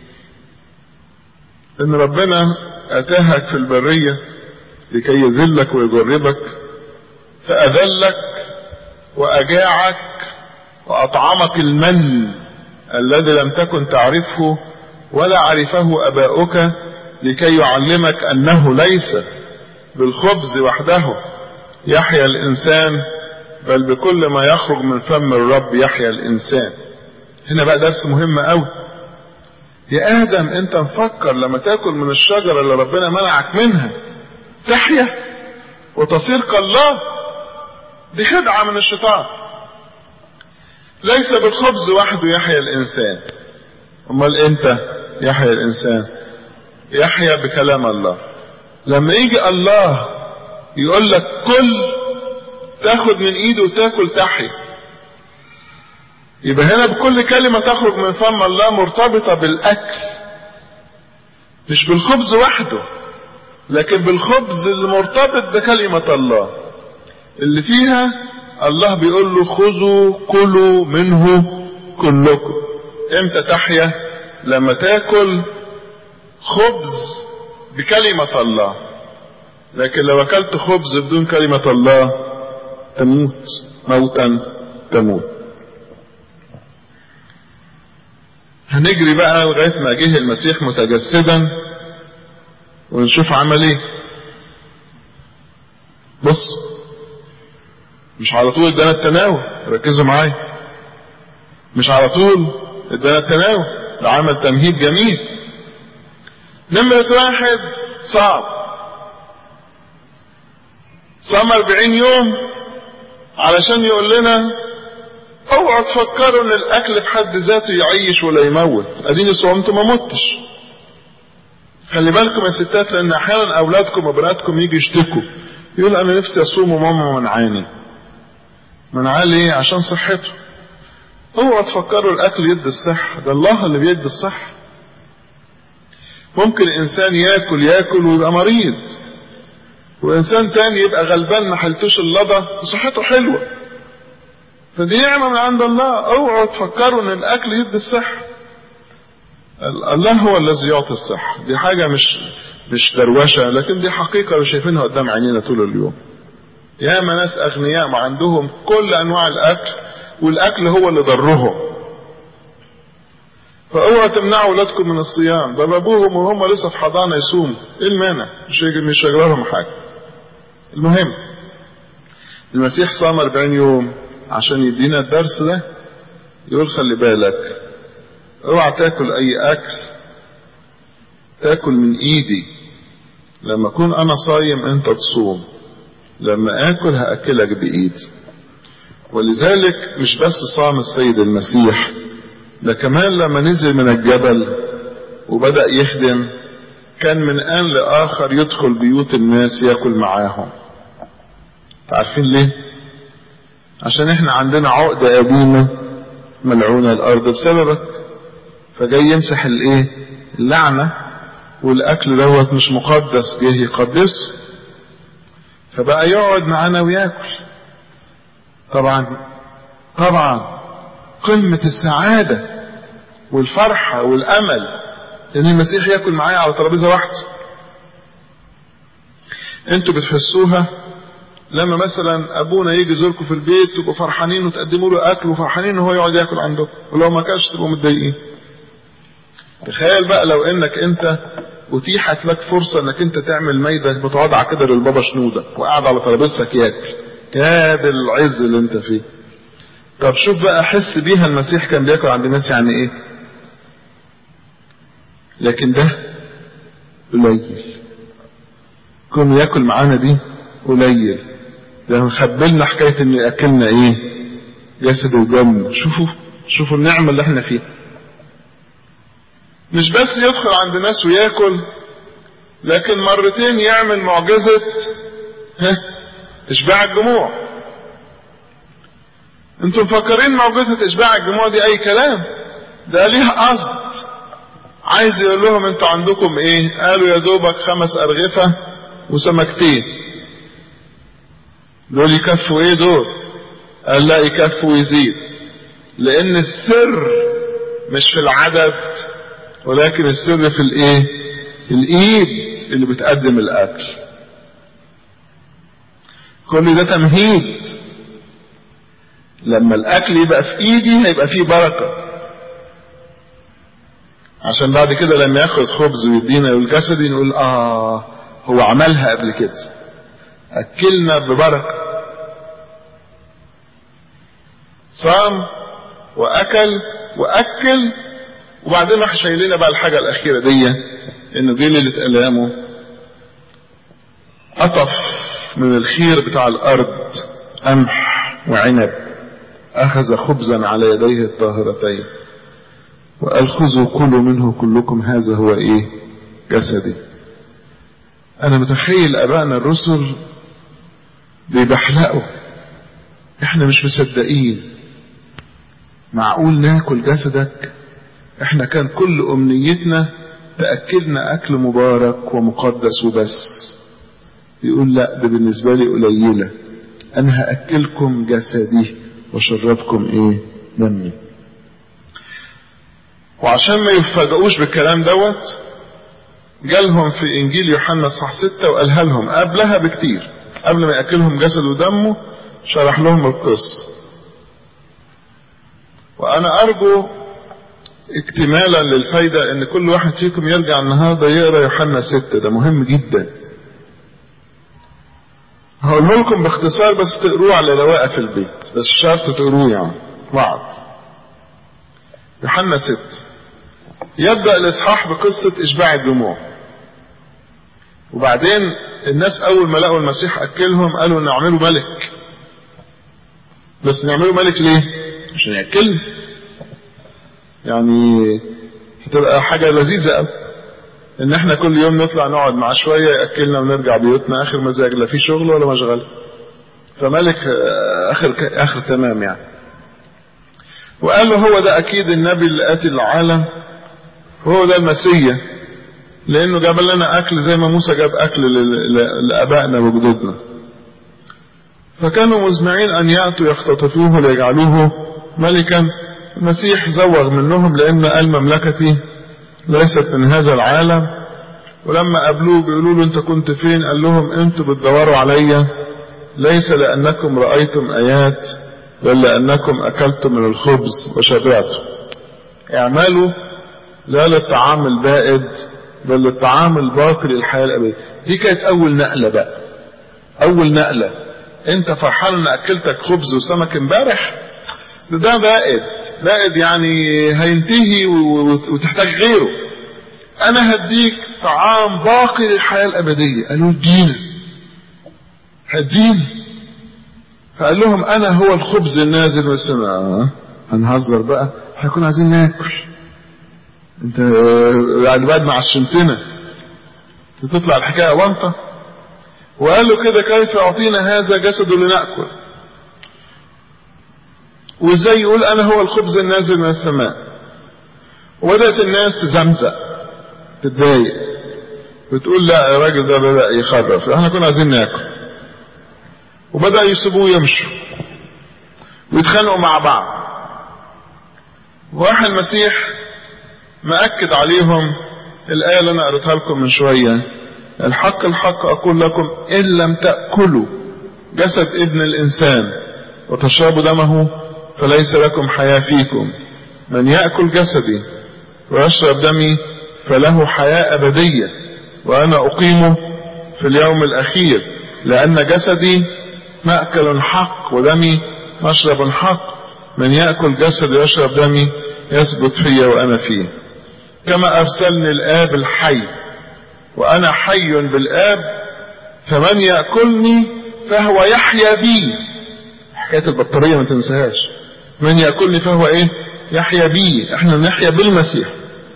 ان ربنا اتاهك في البرية لكي يذلك ويجربك فأذلك وأجاعك وأطعمك المن الذي لم تكن تعرفه ولا عرفه أباؤك لكي يعلمك أنه ليس بالخبز وحده يحيا الإنسان بل بكل ما يخرج من فم الرب يحيا الإنسان هنا بقى درس مهم قوي يا آدم أنت مفكر لما تاكل من الشجرة اللي ربنا منعك منها تحيا وتصير كالله دي خدعة من الشيطان ليس بالخبز وحده يحيا الإنسان أمال إمتى يحيا الإنسان يحيا بكلام الله لما يجي الله يقول لك كل تاخد من ايده وتاكل تحيا يبقى هنا بكل كلمة تخرج من فم الله مرتبطة بالأكل مش بالخبز وحده لكن بالخبز المرتبط بكلمة الله اللي فيها الله بيقول له خذوا كلوا منه كلكم امتى تحيا لما تاكل خبز بكلمة الله لكن لو اكلت خبز بدون كلمة الله تموت موتا تموت هنجري بقى لغاية ما جه المسيح متجسدا ونشوف عمل ايه بص مش على طول ادانا التناول ركزوا معايا مش على طول ادانا التناول ده عمل تمهيد جميل نمرة واحد صعب صام 40 يوم علشان يقول لنا اوعوا تفكروا ان الاكل في حد ذاته يعيش ولا يموت اديني صومت ما متش خلي بالكم يا ستات لان احيانا اولادكم وبناتكم يجي يشتكوا يقول انا نفسي اصوم وماما منعاني منعاه ليه عشان صحته اوعوا تفكروا الاكل يدي الصحة ده الله اللي بيدي الصحة ممكن انسان ياكل ياكل ويبقى مريض وانسان تاني يبقى غلبان ما حلتوش اللضى وصحته حلوة فدي نعمة من عند الله اوعوا تفكروا ان الاكل يدي الصحة الله هو الذي يعطي الصحة دي حاجة مش مش دروشة لكن دي حقيقة شايفينها قدام عينينا طول اليوم ياما ناس اغنياء ما عندهم كل انواع الاكل والاكل هو اللي ضرهم فاوعوا تمنعوا اولادكم من الصيام ده ابوهم وهم لسه في حضانه يصوموا ايه المانع مش مش هيجرى لهم حاجه المهم المسيح صام 40 يوم عشان يدينا الدرس ده يقول خلي بالك اوعى تاكل اي اكل تاكل من ايدي لما اكون انا صايم انت تصوم لما اكل هاكلك بايدي ولذلك مش بس صام السيد المسيح ده كمان لما نزل من الجبل وبدأ يخدم كان من آن لآخر يدخل بيوت الناس ياكل معاهم عارفين ليه عشان احنا عندنا عقدة قديمة ملعونة الأرض بسببك فجاي يمسح الايه اللعنة والأكل دوت مش مقدس جه يقدسه فبقى يقعد معانا وياكل طبعا طبعا قمة السعادة والفرحة والأمل إن المسيح ياكل معايا على ترابيزة واحدة. أنتوا بتحسوها لما مثلا أبونا يجي يزوركم في البيت تبقوا فرحانين وتقدموا له أكل وفرحانين إن هو يقعد ياكل عندكم، ولو ما كانش تبقوا متضايقين. تخيل بقى لو إنك أنت أتيحت لك فرصة إنك أنت تعمل ميدة متواضعة كده للبابا شنودة وقاعد على ترابيزتك ياكل. يا ده العز اللي أنت فيه. طب شوف بقى حس بيها المسيح كان بياكل عند الناس يعني ايه لكن ده قليل كون ياكل معانا دي قليل ده مخبلنا حكاية انه ياكلنا ايه جسد ودم شوفوا شوفوا النعمة اللي احنا فيها مش بس يدخل عند ناس وياكل لكن مرتين يعمل معجزة ها اشباع الجموع انتم مفكرين معجزة اشباع الجموع دي اي كلام ده ليها قصد عايز يقول لهم انتوا عندكم ايه قالوا يا دوبك خمس ارغفة وسمكتين دول يكفوا ايه دول قال لا يكفوا ويزيد لان السر مش في العدد ولكن السر في الايه الايد اللي بتقدم الاكل كل ده تمهيد لما الاكل يبقى في ايدي هيبقى فيه بركة عشان بعد كده لما ياخد خبز ويدينا الجسد نقول اه هو عملها قبل كده اكلنا ببركة صام واكل واكل وبعدين راح شايلنا بقى الحاجة الاخيرة دي انه جه ليلة الامه قطف من الخير بتاع الارض قمح وعنب أخذ خبزا على يديه الطاهرتين وقال خذوا كلوا منه كلكم هذا هو إيه جسدي أنا متخيل أبائنا الرسل بيبحلقوا إحنا مش مصدقين معقول ناكل جسدك إحنا كان كل أمنيتنا تأكلنا أكل مبارك ومقدس وبس يقول لا ده بالنسبة لي قليلة أنا هأكلكم جسدي وشربكم ايه دمي وعشان ما يفاجئوش بالكلام دوت جالهم في انجيل يوحنا صح ستة وقالها لهم قبلها بكتير قبل ما ياكلهم جسد ودمه شرح لهم القصة وانا ارجو اكتمالا للفايدة ان كل واحد فيكم يرجع النهاردة يقرأ يوحنا ستة ده مهم جدا هقوله لكم باختصار بس تقروه على رواقة في البيت بس شرط تقروه يعني وعد يوحنا ست يبدأ الإصحاح بقصة إشباع الدموع وبعدين الناس أول ما لقوا المسيح أكلهم قالوا نعمله ملك بس نعمله ملك ليه؟ عشان يأكلنا يعني هتبقى حاجة لذيذة قوي ان احنا كل يوم نطلع نقعد معاه شويه ياكلنا ونرجع بيوتنا اخر مزاج لا في شغل ولا مشغله فملك اخر اخر تمام يعني وقال له هو ده اكيد النبي اللي اتي العالم هو ده المسيح لانه جاب لنا اكل زي ما موسى جاب اكل لابائنا وجدودنا فكانوا مزمعين ان ياتوا يختطفوه ليجعلوه ملكا المسيح زوغ منهم لان قال مملكتي ليست من هذا العالم ولما قابلوه بيقولوا له انت كنت فين قال لهم انتوا بتدوروا عليا ليس لانكم رايتم ايات بل لانكم اكلتم من الخبز وشبعتم اعملوا لا للطعام البائد بل للطعام الباقي للحياه الابديه دي كانت اول نقله بقى اول نقله انت فرحان ان اكلتك خبز وسمك امبارح ده ده بائد بائد يعني هينتهي وتحتاج غيره انا هديك طعام باقي للحياه الابديه قالوا ادينا هدينا فقال لهم انا هو الخبز النازل من السماء هنهزر بقى هيكون عايزين ناكل انت يعني بعد ما عشمتنا تطلع الحكايه وانطه وقال له كده كيف يعطينا هذا جسد لناكل وازاي يقول انا هو الخبز النازل من السماء وبدات الناس تزمزق تتضايق بتقول لا الراجل ده بدا يخرف احنا كنا عايزين ناكل وبدا يسيبوه يمشوا ويتخانقوا مع بعض وراح المسيح مأكد عليهم الآية اللي أنا قريتها لكم من شوية الحق الحق أقول لكم إن لم تأكلوا جسد ابن الإنسان وتشربوا دمه فليس لكم حياة فيكم من يأكل جسدي ويشرب دمي فله حياة أبدية وأنا أقيمه في اليوم الأخير لأن جسدي مأكل حق ودمي مشرب حق من يأكل جسدي ويشرب دمي يثبت في وأنا فيه كما أرسلني الآب الحي وأنا حي بالآب فمن يأكلني فهو يحيا بي حكاية البطارية ما تنساهاش من يأكلني فهو إيه يحيا بي احنا نحيا بالمسيح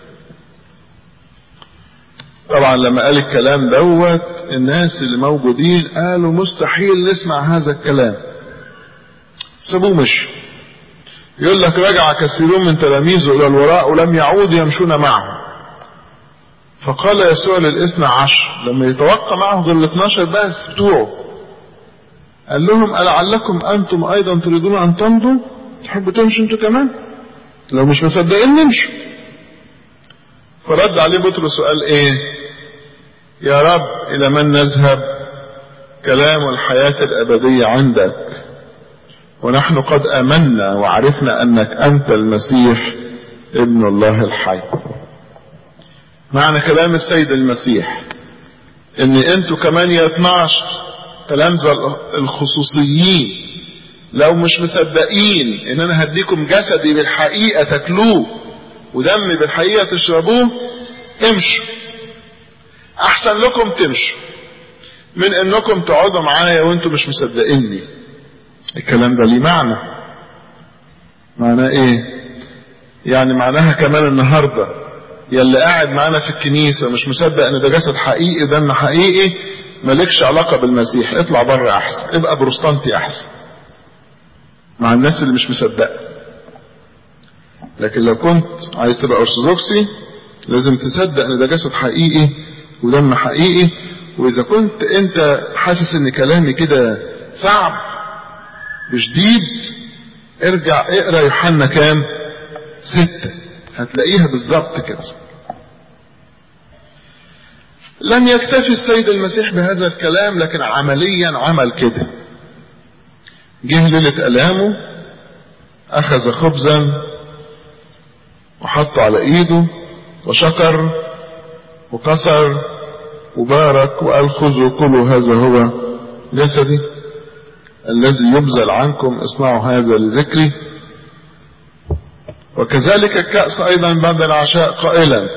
طبعا لما قال الكلام دوت الناس اللي موجودين قالوا مستحيل نسمع هذا الكلام سابوه مشوا يقول لك رجع كثيرون من تلاميذه الى الوراء ولم يعودوا يمشون معه فقال يسوع للاثنى عشر لما يتوقع معه غير الاثناشر بس بتوعه قال لهم ألعلكم أنتم أيضا تريدون أن تمضوا تحبوا تمشوا أنتوا كمان لو مش مصدقين نمشوا فرد عليه بطرس وقال إيه يا رب إلى من نذهب كلام الحياة الأبدية عندك ونحن قد امنا وعرفنا انك انت المسيح ابن الله الحي معنى كلام السيد المسيح ان انتوا كمان يا 12 تلامذة الخصوصيين لو مش مصدقين ان انا هديكم جسدي بالحقيقة تاكلوه ودمي بالحقيقة تشربوه امشوا احسن لكم تمشوا من انكم تقعدوا معايا وانتوا مش مصدقيني الكلام ده ليه معنى معناه ايه يعني معناها كمان النهاردة يلي قاعد معانا في الكنيسة مش مصدق ان ده جسد حقيقي دم حقيقي مالكش علاقة بالمسيح اطلع بره احسن ابقى بروستانتي احسن مع الناس اللي مش مصدقة لكن لو كنت عايز تبقى ارثوذكسي لازم تصدق ان ده جسد حقيقي ودم حقيقي واذا كنت انت حاسس ان كلامي كده صعب وشديد ارجع اقرا يوحنا كام ستة هتلاقيها بالظبط كده لم يكتفي السيد المسيح بهذا الكلام لكن عمليا عمل كده جه ليلة ألامه أخذ خبزا وحطه على إيده وشكر وكسر وبارك وقال خذوا كلوا هذا هو جسدي الذي يبذل عنكم اصنعوا هذا لذكري وكذلك الكأس أيضا بعد العشاء قائلا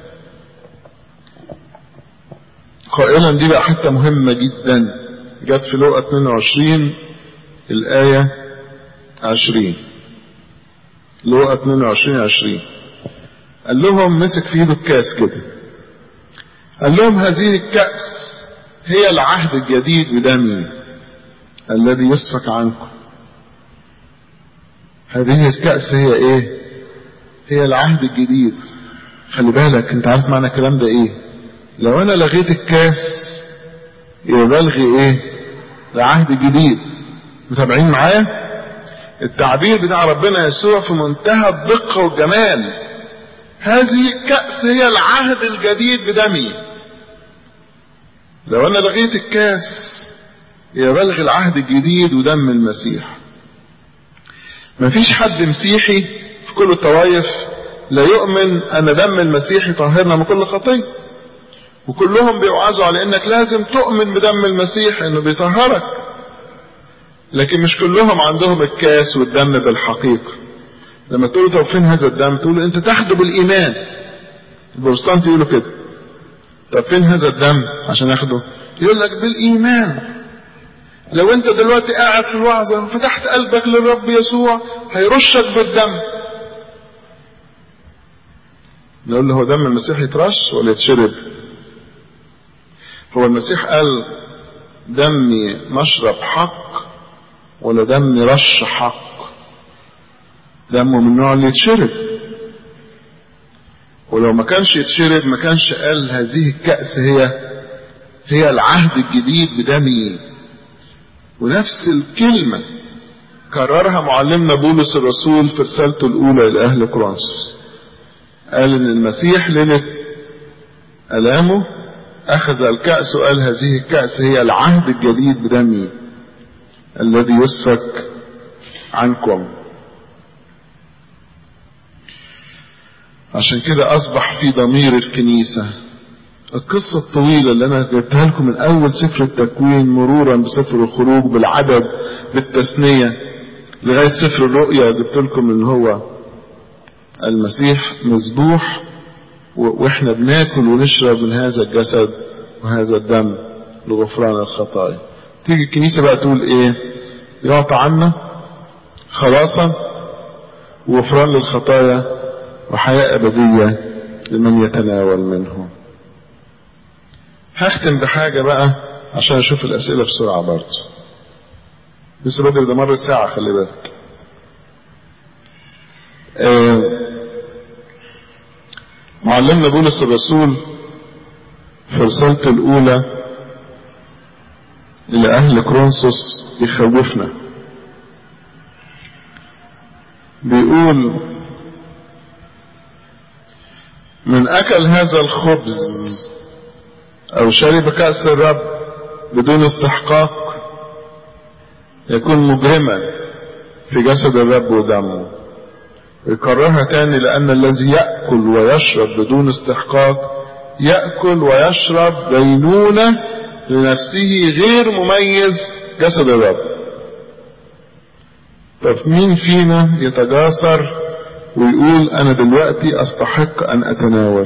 قائلا دي بقى حتة مهمة جدا جت في لقى 22 الآية 20 لقى 22 20 قال لهم مسك في ايده الكاس كده قال لهم هذه الكأس هي العهد الجديد بدمي الذي يسفك عنكم هذه الكأس هي ايه هي العهد الجديد خلي بالك انت عارف معنى الكلام ده ايه لو انا لغيت الكاس يبقى بلغي ايه العهد الجديد متابعين معايا التعبير بتاع ربنا يسوع في منتهى الدقة والجمال هذه الكأس هي العهد الجديد بدمي لو انا لغيت الكاس يبقى بلغي العهد الجديد ودم المسيح مفيش حد مسيحي في كل الطوائف لا يؤمن ان دم المسيح يطهرنا من كل خطيه وكلهم بيوعظوا على انك لازم تؤمن بدم المسيح انه بيطهرك لكن مش كلهم عندهم الكاس والدم بالحقيقة لما تقول طب فين هذا الدم تقول انت تاخده بالايمان البروتستانت يقولوا كده طب فين هذا الدم عشان اخده يقول لك بالايمان لو انت دلوقتي قاعد في الوعظة فتحت قلبك للرب يسوع هيرشك بالدم نقول له هو دم المسيح يترش ولا يتشرب هو المسيح قال دمي مشرب حق ولا دم رش حق دمه من النوع اللي يتشرب ولو ما كانش يتشرب ما كانش قال هذه الكأس هي هي العهد الجديد بدمي ونفس الكلمة كررها معلمنا بولس الرسول في رسالته الأولى إلى أهل كورنثوس قال إن المسيح ليلة ألامه أخذ الكأس وقال هذه الكأس هي العهد الجديد بدمي الذي يسفك عنكم عشان كده أصبح في ضمير الكنيسة القصة الطويلة اللي أنا جبتها لكم من أول سفر التكوين مرورا بسفر الخروج بالعدد بالتثنية لغاية سفر الرؤيا جبت لكم اللي هو المسيح مذبوح واحنا بناكل ونشرب من هذا الجسد وهذا الدم لغفران الخطايا تيجي الكنيسة بقى تقول ايه يعطى عنا خلاصا وغفران للخطايا وحياة أبدية لمن يتناول منه هختم بحاجة بقى عشان أشوف الأسئلة بسرعة برضه لسه بدري ده مر ساعة خلي بالك آه معلمنا بولس الرسول في رسالته الأولى إلى أهل كرونسوس يخوفنا بيقول من أكل هذا الخبز أو شرب كأس الرب بدون استحقاق يكون مجرما في جسد الرب ودمه يكررها تاني لأن الذي يأكل ويشرب بدون استحقاق يأكل ويشرب بينونة لنفسه غير مميز جسد الرب طب مين فينا يتجاسر ويقول أنا دلوقتي أستحق أن أتناول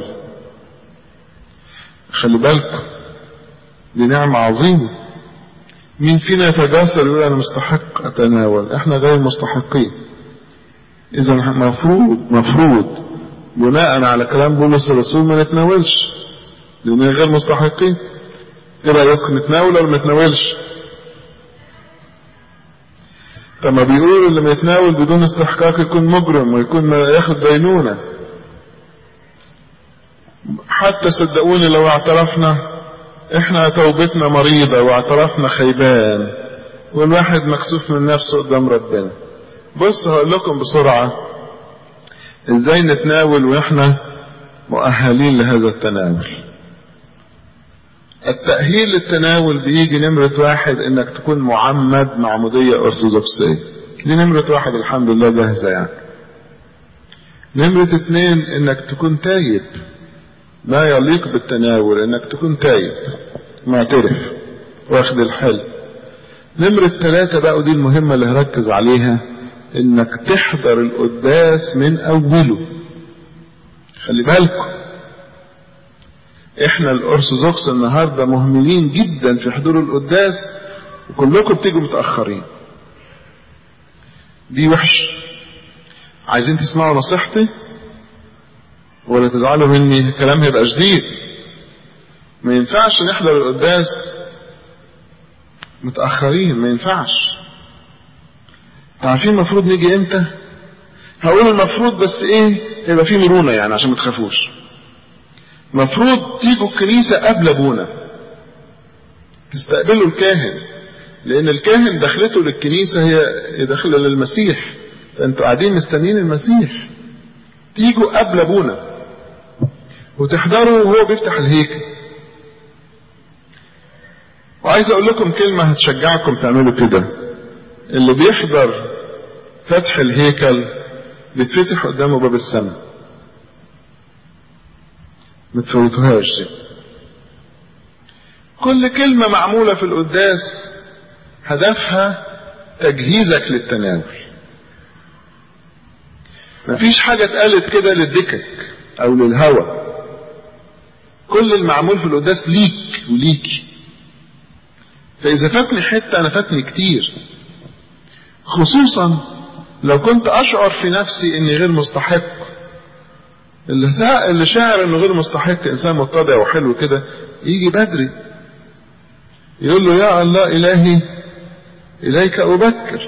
خلي بالكم دي نعمة عظيمة مين فينا يتجاسر ويقول أنا مستحق أتناول إحنا غير مستحقين إذا مفروض مفروض بناء على كلام بولس الرسول ما نتناولش لأننا غير مستحقين إيه رأيكم نتناول ولا ما نتناولش؟ طب ما بيقولوا اللي ما يتناول بدون استحقاق يكون مجرم ويكون ياخد دينونة حتى صدقوني لو اعترفنا احنا توبتنا مريضة واعترفنا خيبان والواحد مكسوف من نفسه قدام ربنا بص هقول لكم بسرعة ازاي نتناول واحنا مؤهلين لهذا التناول التأهيل للتناول بيجي نمرة واحد انك تكون معمد معمودية ارثوذكسية دي نمرة واحد الحمد لله جاهزة يعني نمرة اتنين انك تكون تايب ما يليق بالتناول انك تكون تايب معترف واخد الحل نمرة ثلاثة بقى ودي المهمة اللي هركز عليها انك تحضر القداس من اوله خلي بالكم احنا الارثوذكس النهارده مهملين جدا في حضور القداس وكلكم بتيجوا متاخرين دي وحش عايزين تسمعوا نصيحتي ولا تزعلوا مني كلام هيبقى شديد ما ينفعش نحضر القداس متاخرين ما ينفعش عارفين المفروض نيجي امتى هقول المفروض بس ايه يبقى في مرونة يعني عشان ما تخافوش مفروض تيجوا الكنيسة قبل ابونا تستقبلوا الكاهن لان الكاهن دخلته للكنيسة هي دخلة للمسيح فانتوا قاعدين مستنيين المسيح تيجوا قبل ابونا وتحضروا وهو بيفتح الهيكل وعايز اقول لكم كلمة هتشجعكم تعملوا كده اللي بيحضر فتح الهيكل بيتفتح قدامه باب السماء ما تفوتوهاش دي كل كلمة معمولة في القداس هدفها تجهيزك للتناول مفيش حاجة اتقالت كده للدكك او للهوى كل المعمول في القداس ليك وليكي فإذا فاتني حتة أنا فاتني كتير خصوصا لو كنت أشعر في نفسي إني غير مستحق اللي, اللي شاعر إنه غير مستحق إنسان متضع وحلو كده يجي بدري يقول له يا الله إلهي إليك أبكر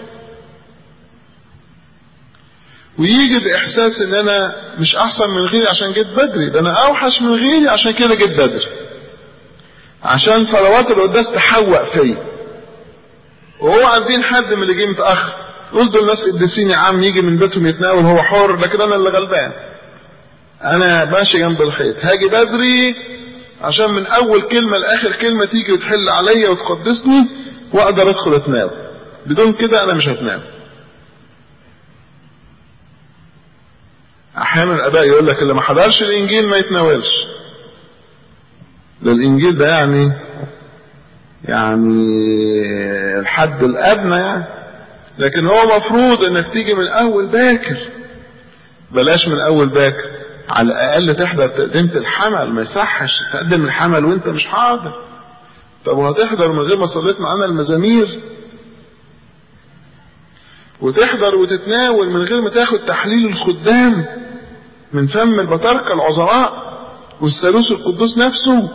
ويجي بإحساس إن أنا مش أحسن من غيري عشان جيت بدري ده أنا أوحش من غيري عشان كده جيت بدري عشان صلوات القداس تحوق فيا وهو عارفين حد من اللي جه متاخر قول دول ناس قديسين يا عم يجي من بيتهم يتناول هو حر لكن انا اللي غلبان انا ماشي جنب الحيط هاجي بدري عشان من اول كلمه لاخر كلمه تيجي وتحل عليا وتقدسني واقدر ادخل اتناول بدون كده انا مش هتناول احيانا الاباء يقول لك اللي ما حضرش الانجيل ما يتناولش ده الانجيل ده يعني يعني الحد الادنى يعني لكن هو مفروض انك تيجي من اول باكر بلاش من اول باكر على الاقل تحضر تقدمة الحمل ما يصحش تقدم الحمل وانت مش حاضر طب وهتحضر من غير ما صليت معانا المزامير وتحضر وتتناول من غير ما تاخد تحليل الخدام من فم البطاركة العظماء والثالوث القدوس نفسه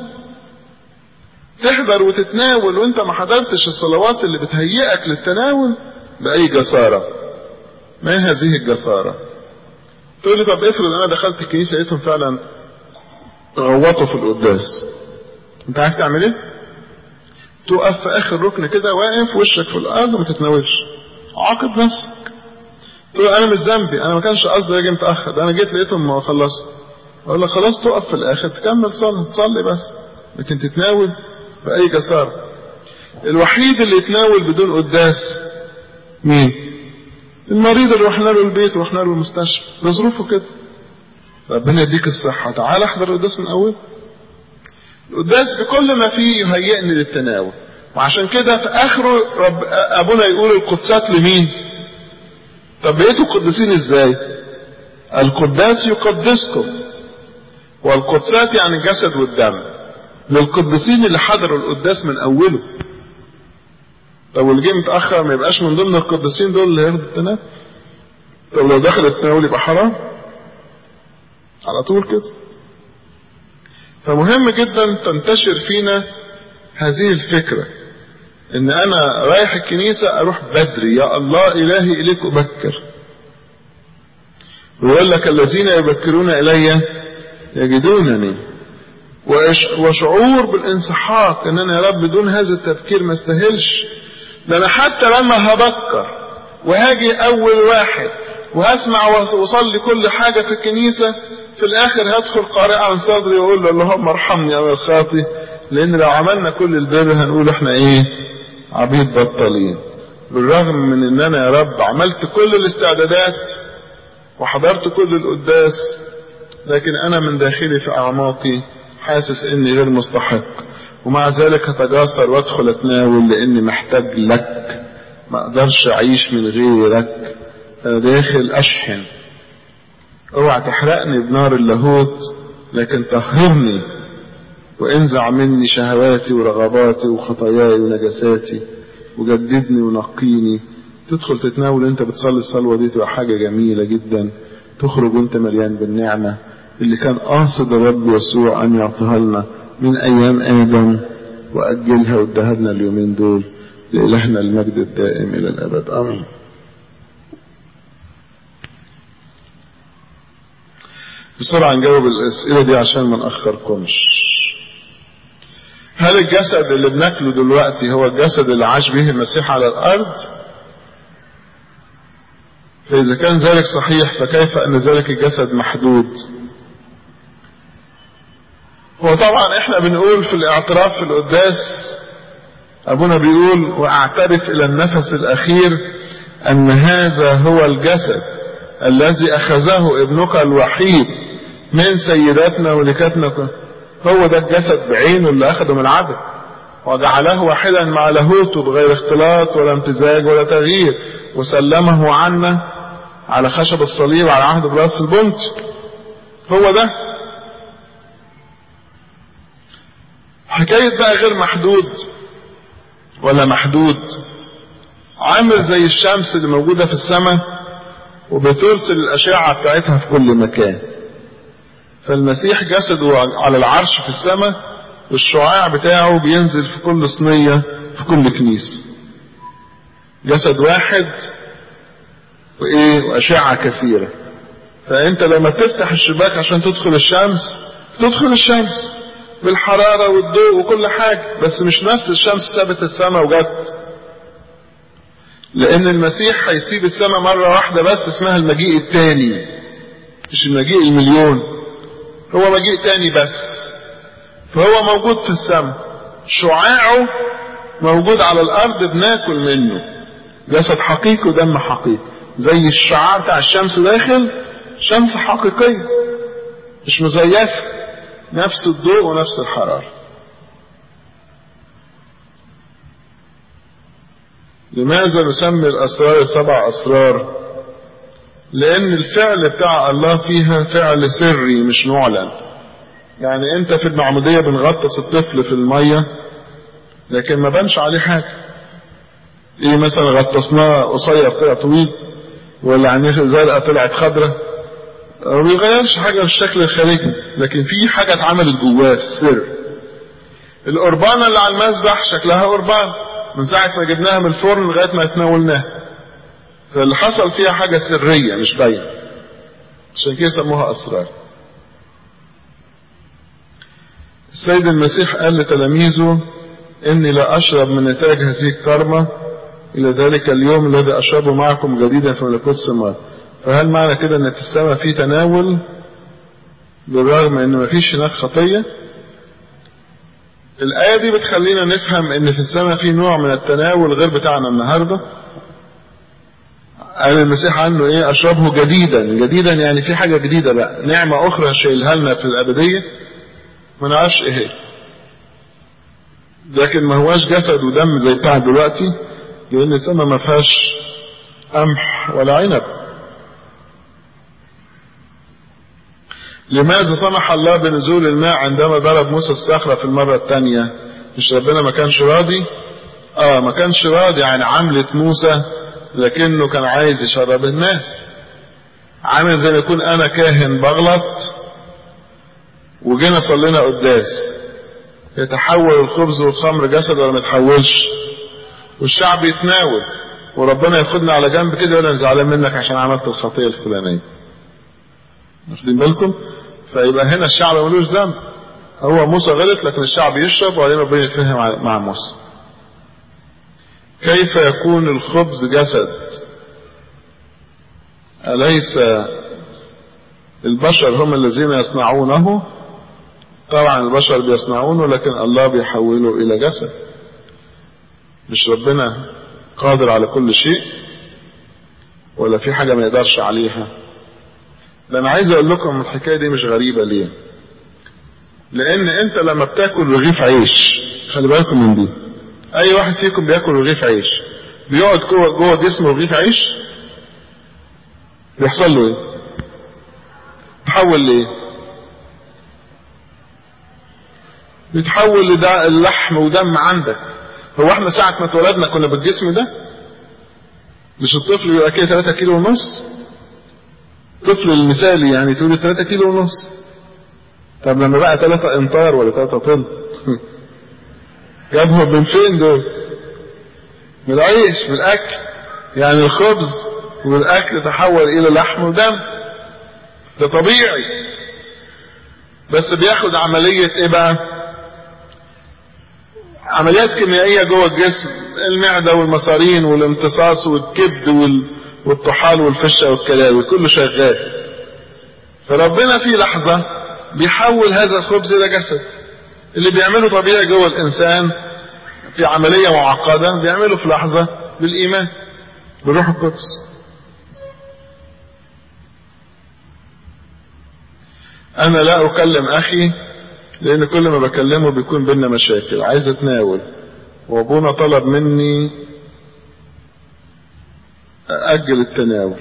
تحضر وتتناول وانت ما حضرتش الصلوات اللي بتهيئك للتناول بأي جسارة ما هذه الجسارة تقول لي طب افرض انا دخلت الكنيسة لقيتهم فعلا غوطوا في القداس انت عارف تعمل ايه تقف في اخر ركن كده واقف وشك في الارض وما تتناولش عاقب نفسك تقول انا مش ذنبي انا ما كانش قصدي اجي متاخر ده انا جيت لقيتهم ما خلصوا اقول لك خلاص تقف في الاخر تكمل صلاه تصلي بس لكن تتناول باي جساره الوحيد اللي يتناول بدون قداس مين المريض اللي رحنا له البيت ورحنا له المستشفى ده ظروفه كده ربنا يديك الصحه تعال احضر القداس من اول القداس بكل ما فيه يهيئني للتناول وعشان كده في اخره رب ابونا يقول القدسات لمين طب بقيتوا قدسين ازاي القداس يقدسكم والقدسات يعني الجسد والدم للقديسين اللي حضروا القداس من اوله طب واللي جه متاخر ما يبقاش من ضمن القديسين دول اللي هياخدوا التناول طب لو دخل التناول يبقى حرام على طول كده فمهم جدا تنتشر فينا هذه الفكرة ان انا رايح الكنيسة اروح بدري يا الله الهي اليك ابكر ويقول لك الذين يبكرون الي يجدونني وشعور بالانسحاق ان انا يا رب بدون هذا التفكير ما استاهلش ده انا حتى لما هبكر وهاجي اول واحد وهسمع واصلي كل حاجة في الكنيسة في الاخر هدخل قارئ عن صدري واقول له اللهم ارحمني انا الخاطي لان لو عملنا كل البر هنقول احنا ايه عبيد بطالين بالرغم من ان انا يا رب عملت كل الاستعدادات وحضرت كل القداس لكن انا من داخلي في اعماقي حاسس اني غير مستحق ومع ذلك هتجاسر وادخل اتناول لاني محتاج لك ما اقدرش اعيش من غيرك انا داخل اشحن اوعى تحرقني بنار اللاهوت لكن طهرني وانزع مني شهواتي ورغباتي وخطاياي ونجاساتي وجددني ونقيني تدخل تتناول انت بتصلي الصلوة دي تبقى حاجة جميلة جدا تخرج وانت مليان بالنعمة اللي كان قاصد الرب يسوع ان يعطيها لنا من ايام ادم واجلها واداها لنا اليومين دول لالهنا المجد الدائم الى الابد امين بسرعة نجاوب الأسئلة دي عشان ما نأخركمش هل الجسد اللي بناكله دلوقتي هو الجسد اللي عاش به المسيح على الأرض فإذا كان ذلك صحيح فكيف أن ذلك الجسد محدود هو طبعا احنا بنقول في الاعتراف في القداس ابونا بيقول واعترف الى النفس الاخير ان هذا هو الجسد الذي اخذه ابنك الوحيد من سيداتنا ولكاتنا هو ده الجسد بعينه اللي اخذه من العدل وجعله واحدا مع لاهوته بغير اختلاط ولا امتزاج ولا تغيير وسلمه عنا على خشب الصليب على عهد براس البنت هو ده حكاية بقى غير محدود ولا محدود عامل زي الشمس اللي موجودة في السماء وبترسل الأشعة بتاعتها في كل مكان فالمسيح جسده على العرش في السماء والشعاع بتاعه بينزل في كل صينية في كل كنيسة جسد واحد وإيه وأشعة كثيرة فأنت لما تفتح الشباك عشان تدخل الشمس تدخل الشمس بالحرارة والضوء وكل حاجة بس مش نفس الشمس سابت السماء وجت لأن المسيح هيسيب السماء مرة واحدة بس اسمها المجيء التاني مش المجيء المليون هو مجيء تاني بس فهو موجود في السماء شعاعه موجود على الأرض بناكل منه جسد حقيقي ودم حقيقي زي الشعاع بتاع الشمس داخل شمس حقيقية مش مزيفة نفس الضوء ونفس الحرارة لماذا نسمي الأسرار سبع أسرار لأن الفعل بتاع الله فيها فعل سري مش معلن يعني أنت في المعمودية بنغطس الطفل في المية لكن ما بانش عليه حاجة إيه مثلا غطسناه قصير طلع طويل ولا عينيه زرقاء طلعت خضرة ما بيغيرش حاجة في الشكل الخارجي لكن في حاجة اتعملت جواه في السر القربانة اللي على المذبح شكلها قربان من ساعة ما جبناها من الفرن لغاية ما تناولناها فاللي حصل فيها حاجة سرية مش باينة عشان كده سموها أسرار السيد المسيح قال لتلاميذه إني لا أشرب من نتاج هذه الكرمة إلى ذلك اليوم الذي أشربه معكم جديدا في ملكوت السماوات فهل معنى كده ان في السماء في تناول بالرغم ان مفيش هناك خطية الآية دي بتخلينا نفهم ان في السماء في نوع من التناول غير بتاعنا النهاردة قال المسيح عنه ايه اشربه جديدا جديدا يعني في حاجة جديدة بقى نعمة اخرى شايلها لنا في الابدية ما نعرفش ايه لكن ما هواش جسد ودم زي بتاع دلوقتي لان السماء ما فيهاش قمح ولا عنب لماذا سمح الله بنزول الماء عندما ضرب موسى الصخرة في المرة الثانية مش ربنا ما كانش راضي اه ما كانش راضي عن عملة موسى لكنه كان عايز يشرب الناس عامل زي ما يكون انا كاهن بغلط وجينا صلينا قداس يتحول الخبز والخمر جسد ولا ما يتحولش والشعب يتناول وربنا ياخدنا على جنب كده يقول انا زعلان منك عشان عملت الخطيه الفلانيه واخدين بالكم فيبقى هنا الشعب ملوش ذنب هو موسى غلط لكن الشعب يشرب وبعدين ربنا يتفهم مع موسى كيف يكون الخبز جسد أليس البشر هم الذين يصنعونه طبعا البشر بيصنعونه لكن الله بيحوله إلى جسد مش ربنا قادر على كل شيء ولا في حاجة ما يقدرش عليها ده انا عايز اقول لكم الحكايه دي مش غريبه ليه لان انت لما بتاكل رغيف عيش خلي بالكم من دي اي واحد فيكم بياكل رغيف عيش بيقعد جوه جوه جسمه رغيف عيش بيحصل له ايه تحول لايه بيتحول لده اللحم ودم عندك هو احنا ساعة ما اتولدنا كنا بالجسم ده مش الطفل يبقى كده 3 كيلو ونص الطفل المثالي يعني تقول 3 كيلو ونص طب لما بقى 3 امتار ولا 3 طن جابهم من فين دول من العيش من الاكل يعني الخبز والاكل تحول الى لحم ودم ده طبيعي بس بياخد عملية ايه بقى عمليات كيميائية جوه الجسم المعدة والمصارين والامتصاص والكبد وال... والطحال والفشة والكلاوي كله شغال فربنا في لحظة بيحول هذا الخبز إلى جسد اللي بيعمله طبيعي جوه الإنسان في عملية معقدة بيعمله في لحظة بالإيمان بالروح القدس أنا لا أكلم أخي لأن كل ما بكلمه بيكون بينا مشاكل عايز أتناول وأبونا طلب مني أجل التناول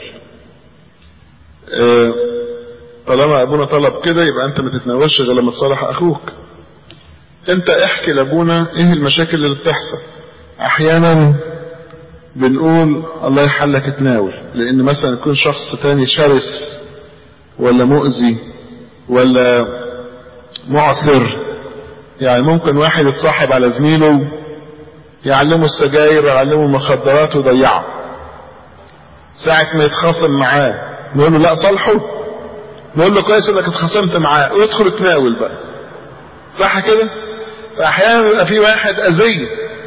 أه طالما أبونا طلب كده يبقى أنت ما تتناولش غير لما تصالح أخوك أنت احكي لأبونا إيه المشاكل اللي بتحصل أحيانا بنقول الله يحلك اتناول لأن مثلا يكون شخص تاني شرس ولا مؤذي ولا معصر يعني ممكن واحد يتصاحب على زميله يعلمه السجاير ويعلمه المخدرات ويضيعه ساعة ما يتخاصم معاه نقول له لا صالحه نقول له كويس انك اتخاصمت معاه ويدخل يتناول بقى صح كده فاحيانا بيبقى في واحد اذيه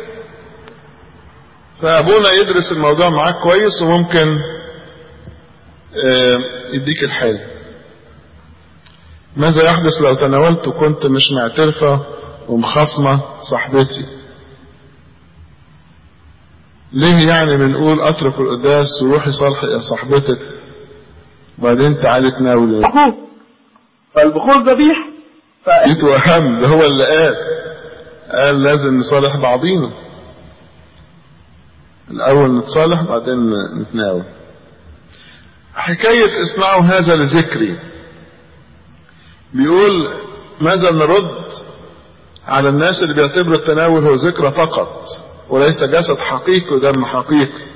فابونا يدرس الموضوع معاك كويس وممكن يديك الحل ماذا يحدث لو تناولت وكنت مش معترفة ومخصمة صاحبتي ليه يعني بنقول اترك القداس وروحي صالحي يا صاحبتك وبعدين تعالي تناولي بخور فالبخور ذبيح ف... جيت وهم ده هو اللي قال قال لازم نصالح بعضينا الاول نتصالح بعدين نتناول حكاية اصنعوا هذا لذكري بيقول ماذا نرد على الناس اللي بيعتبروا التناول هو ذكرى فقط وليس جسد حقيقي ودم حقيقي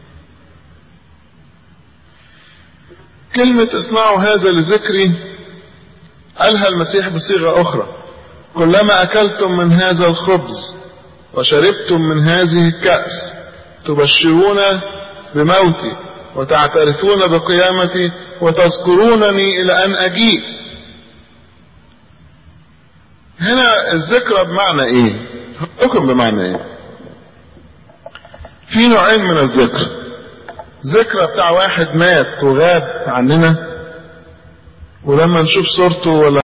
كلمة اصنعوا هذا لذكري قالها المسيح بصيغة أخرى كلما أكلتم من هذا الخبز وشربتم من هذه الكأس تبشرون بموتي وتعترفون بقيامتي وتذكرونني إلى أن أجيء هنا الذكرى بمعنى إيه؟ حكم بمعنى إيه؟ في نوعين من الذكر ذكرى بتاع واحد مات وغاب عننا ولما نشوف صورته ولا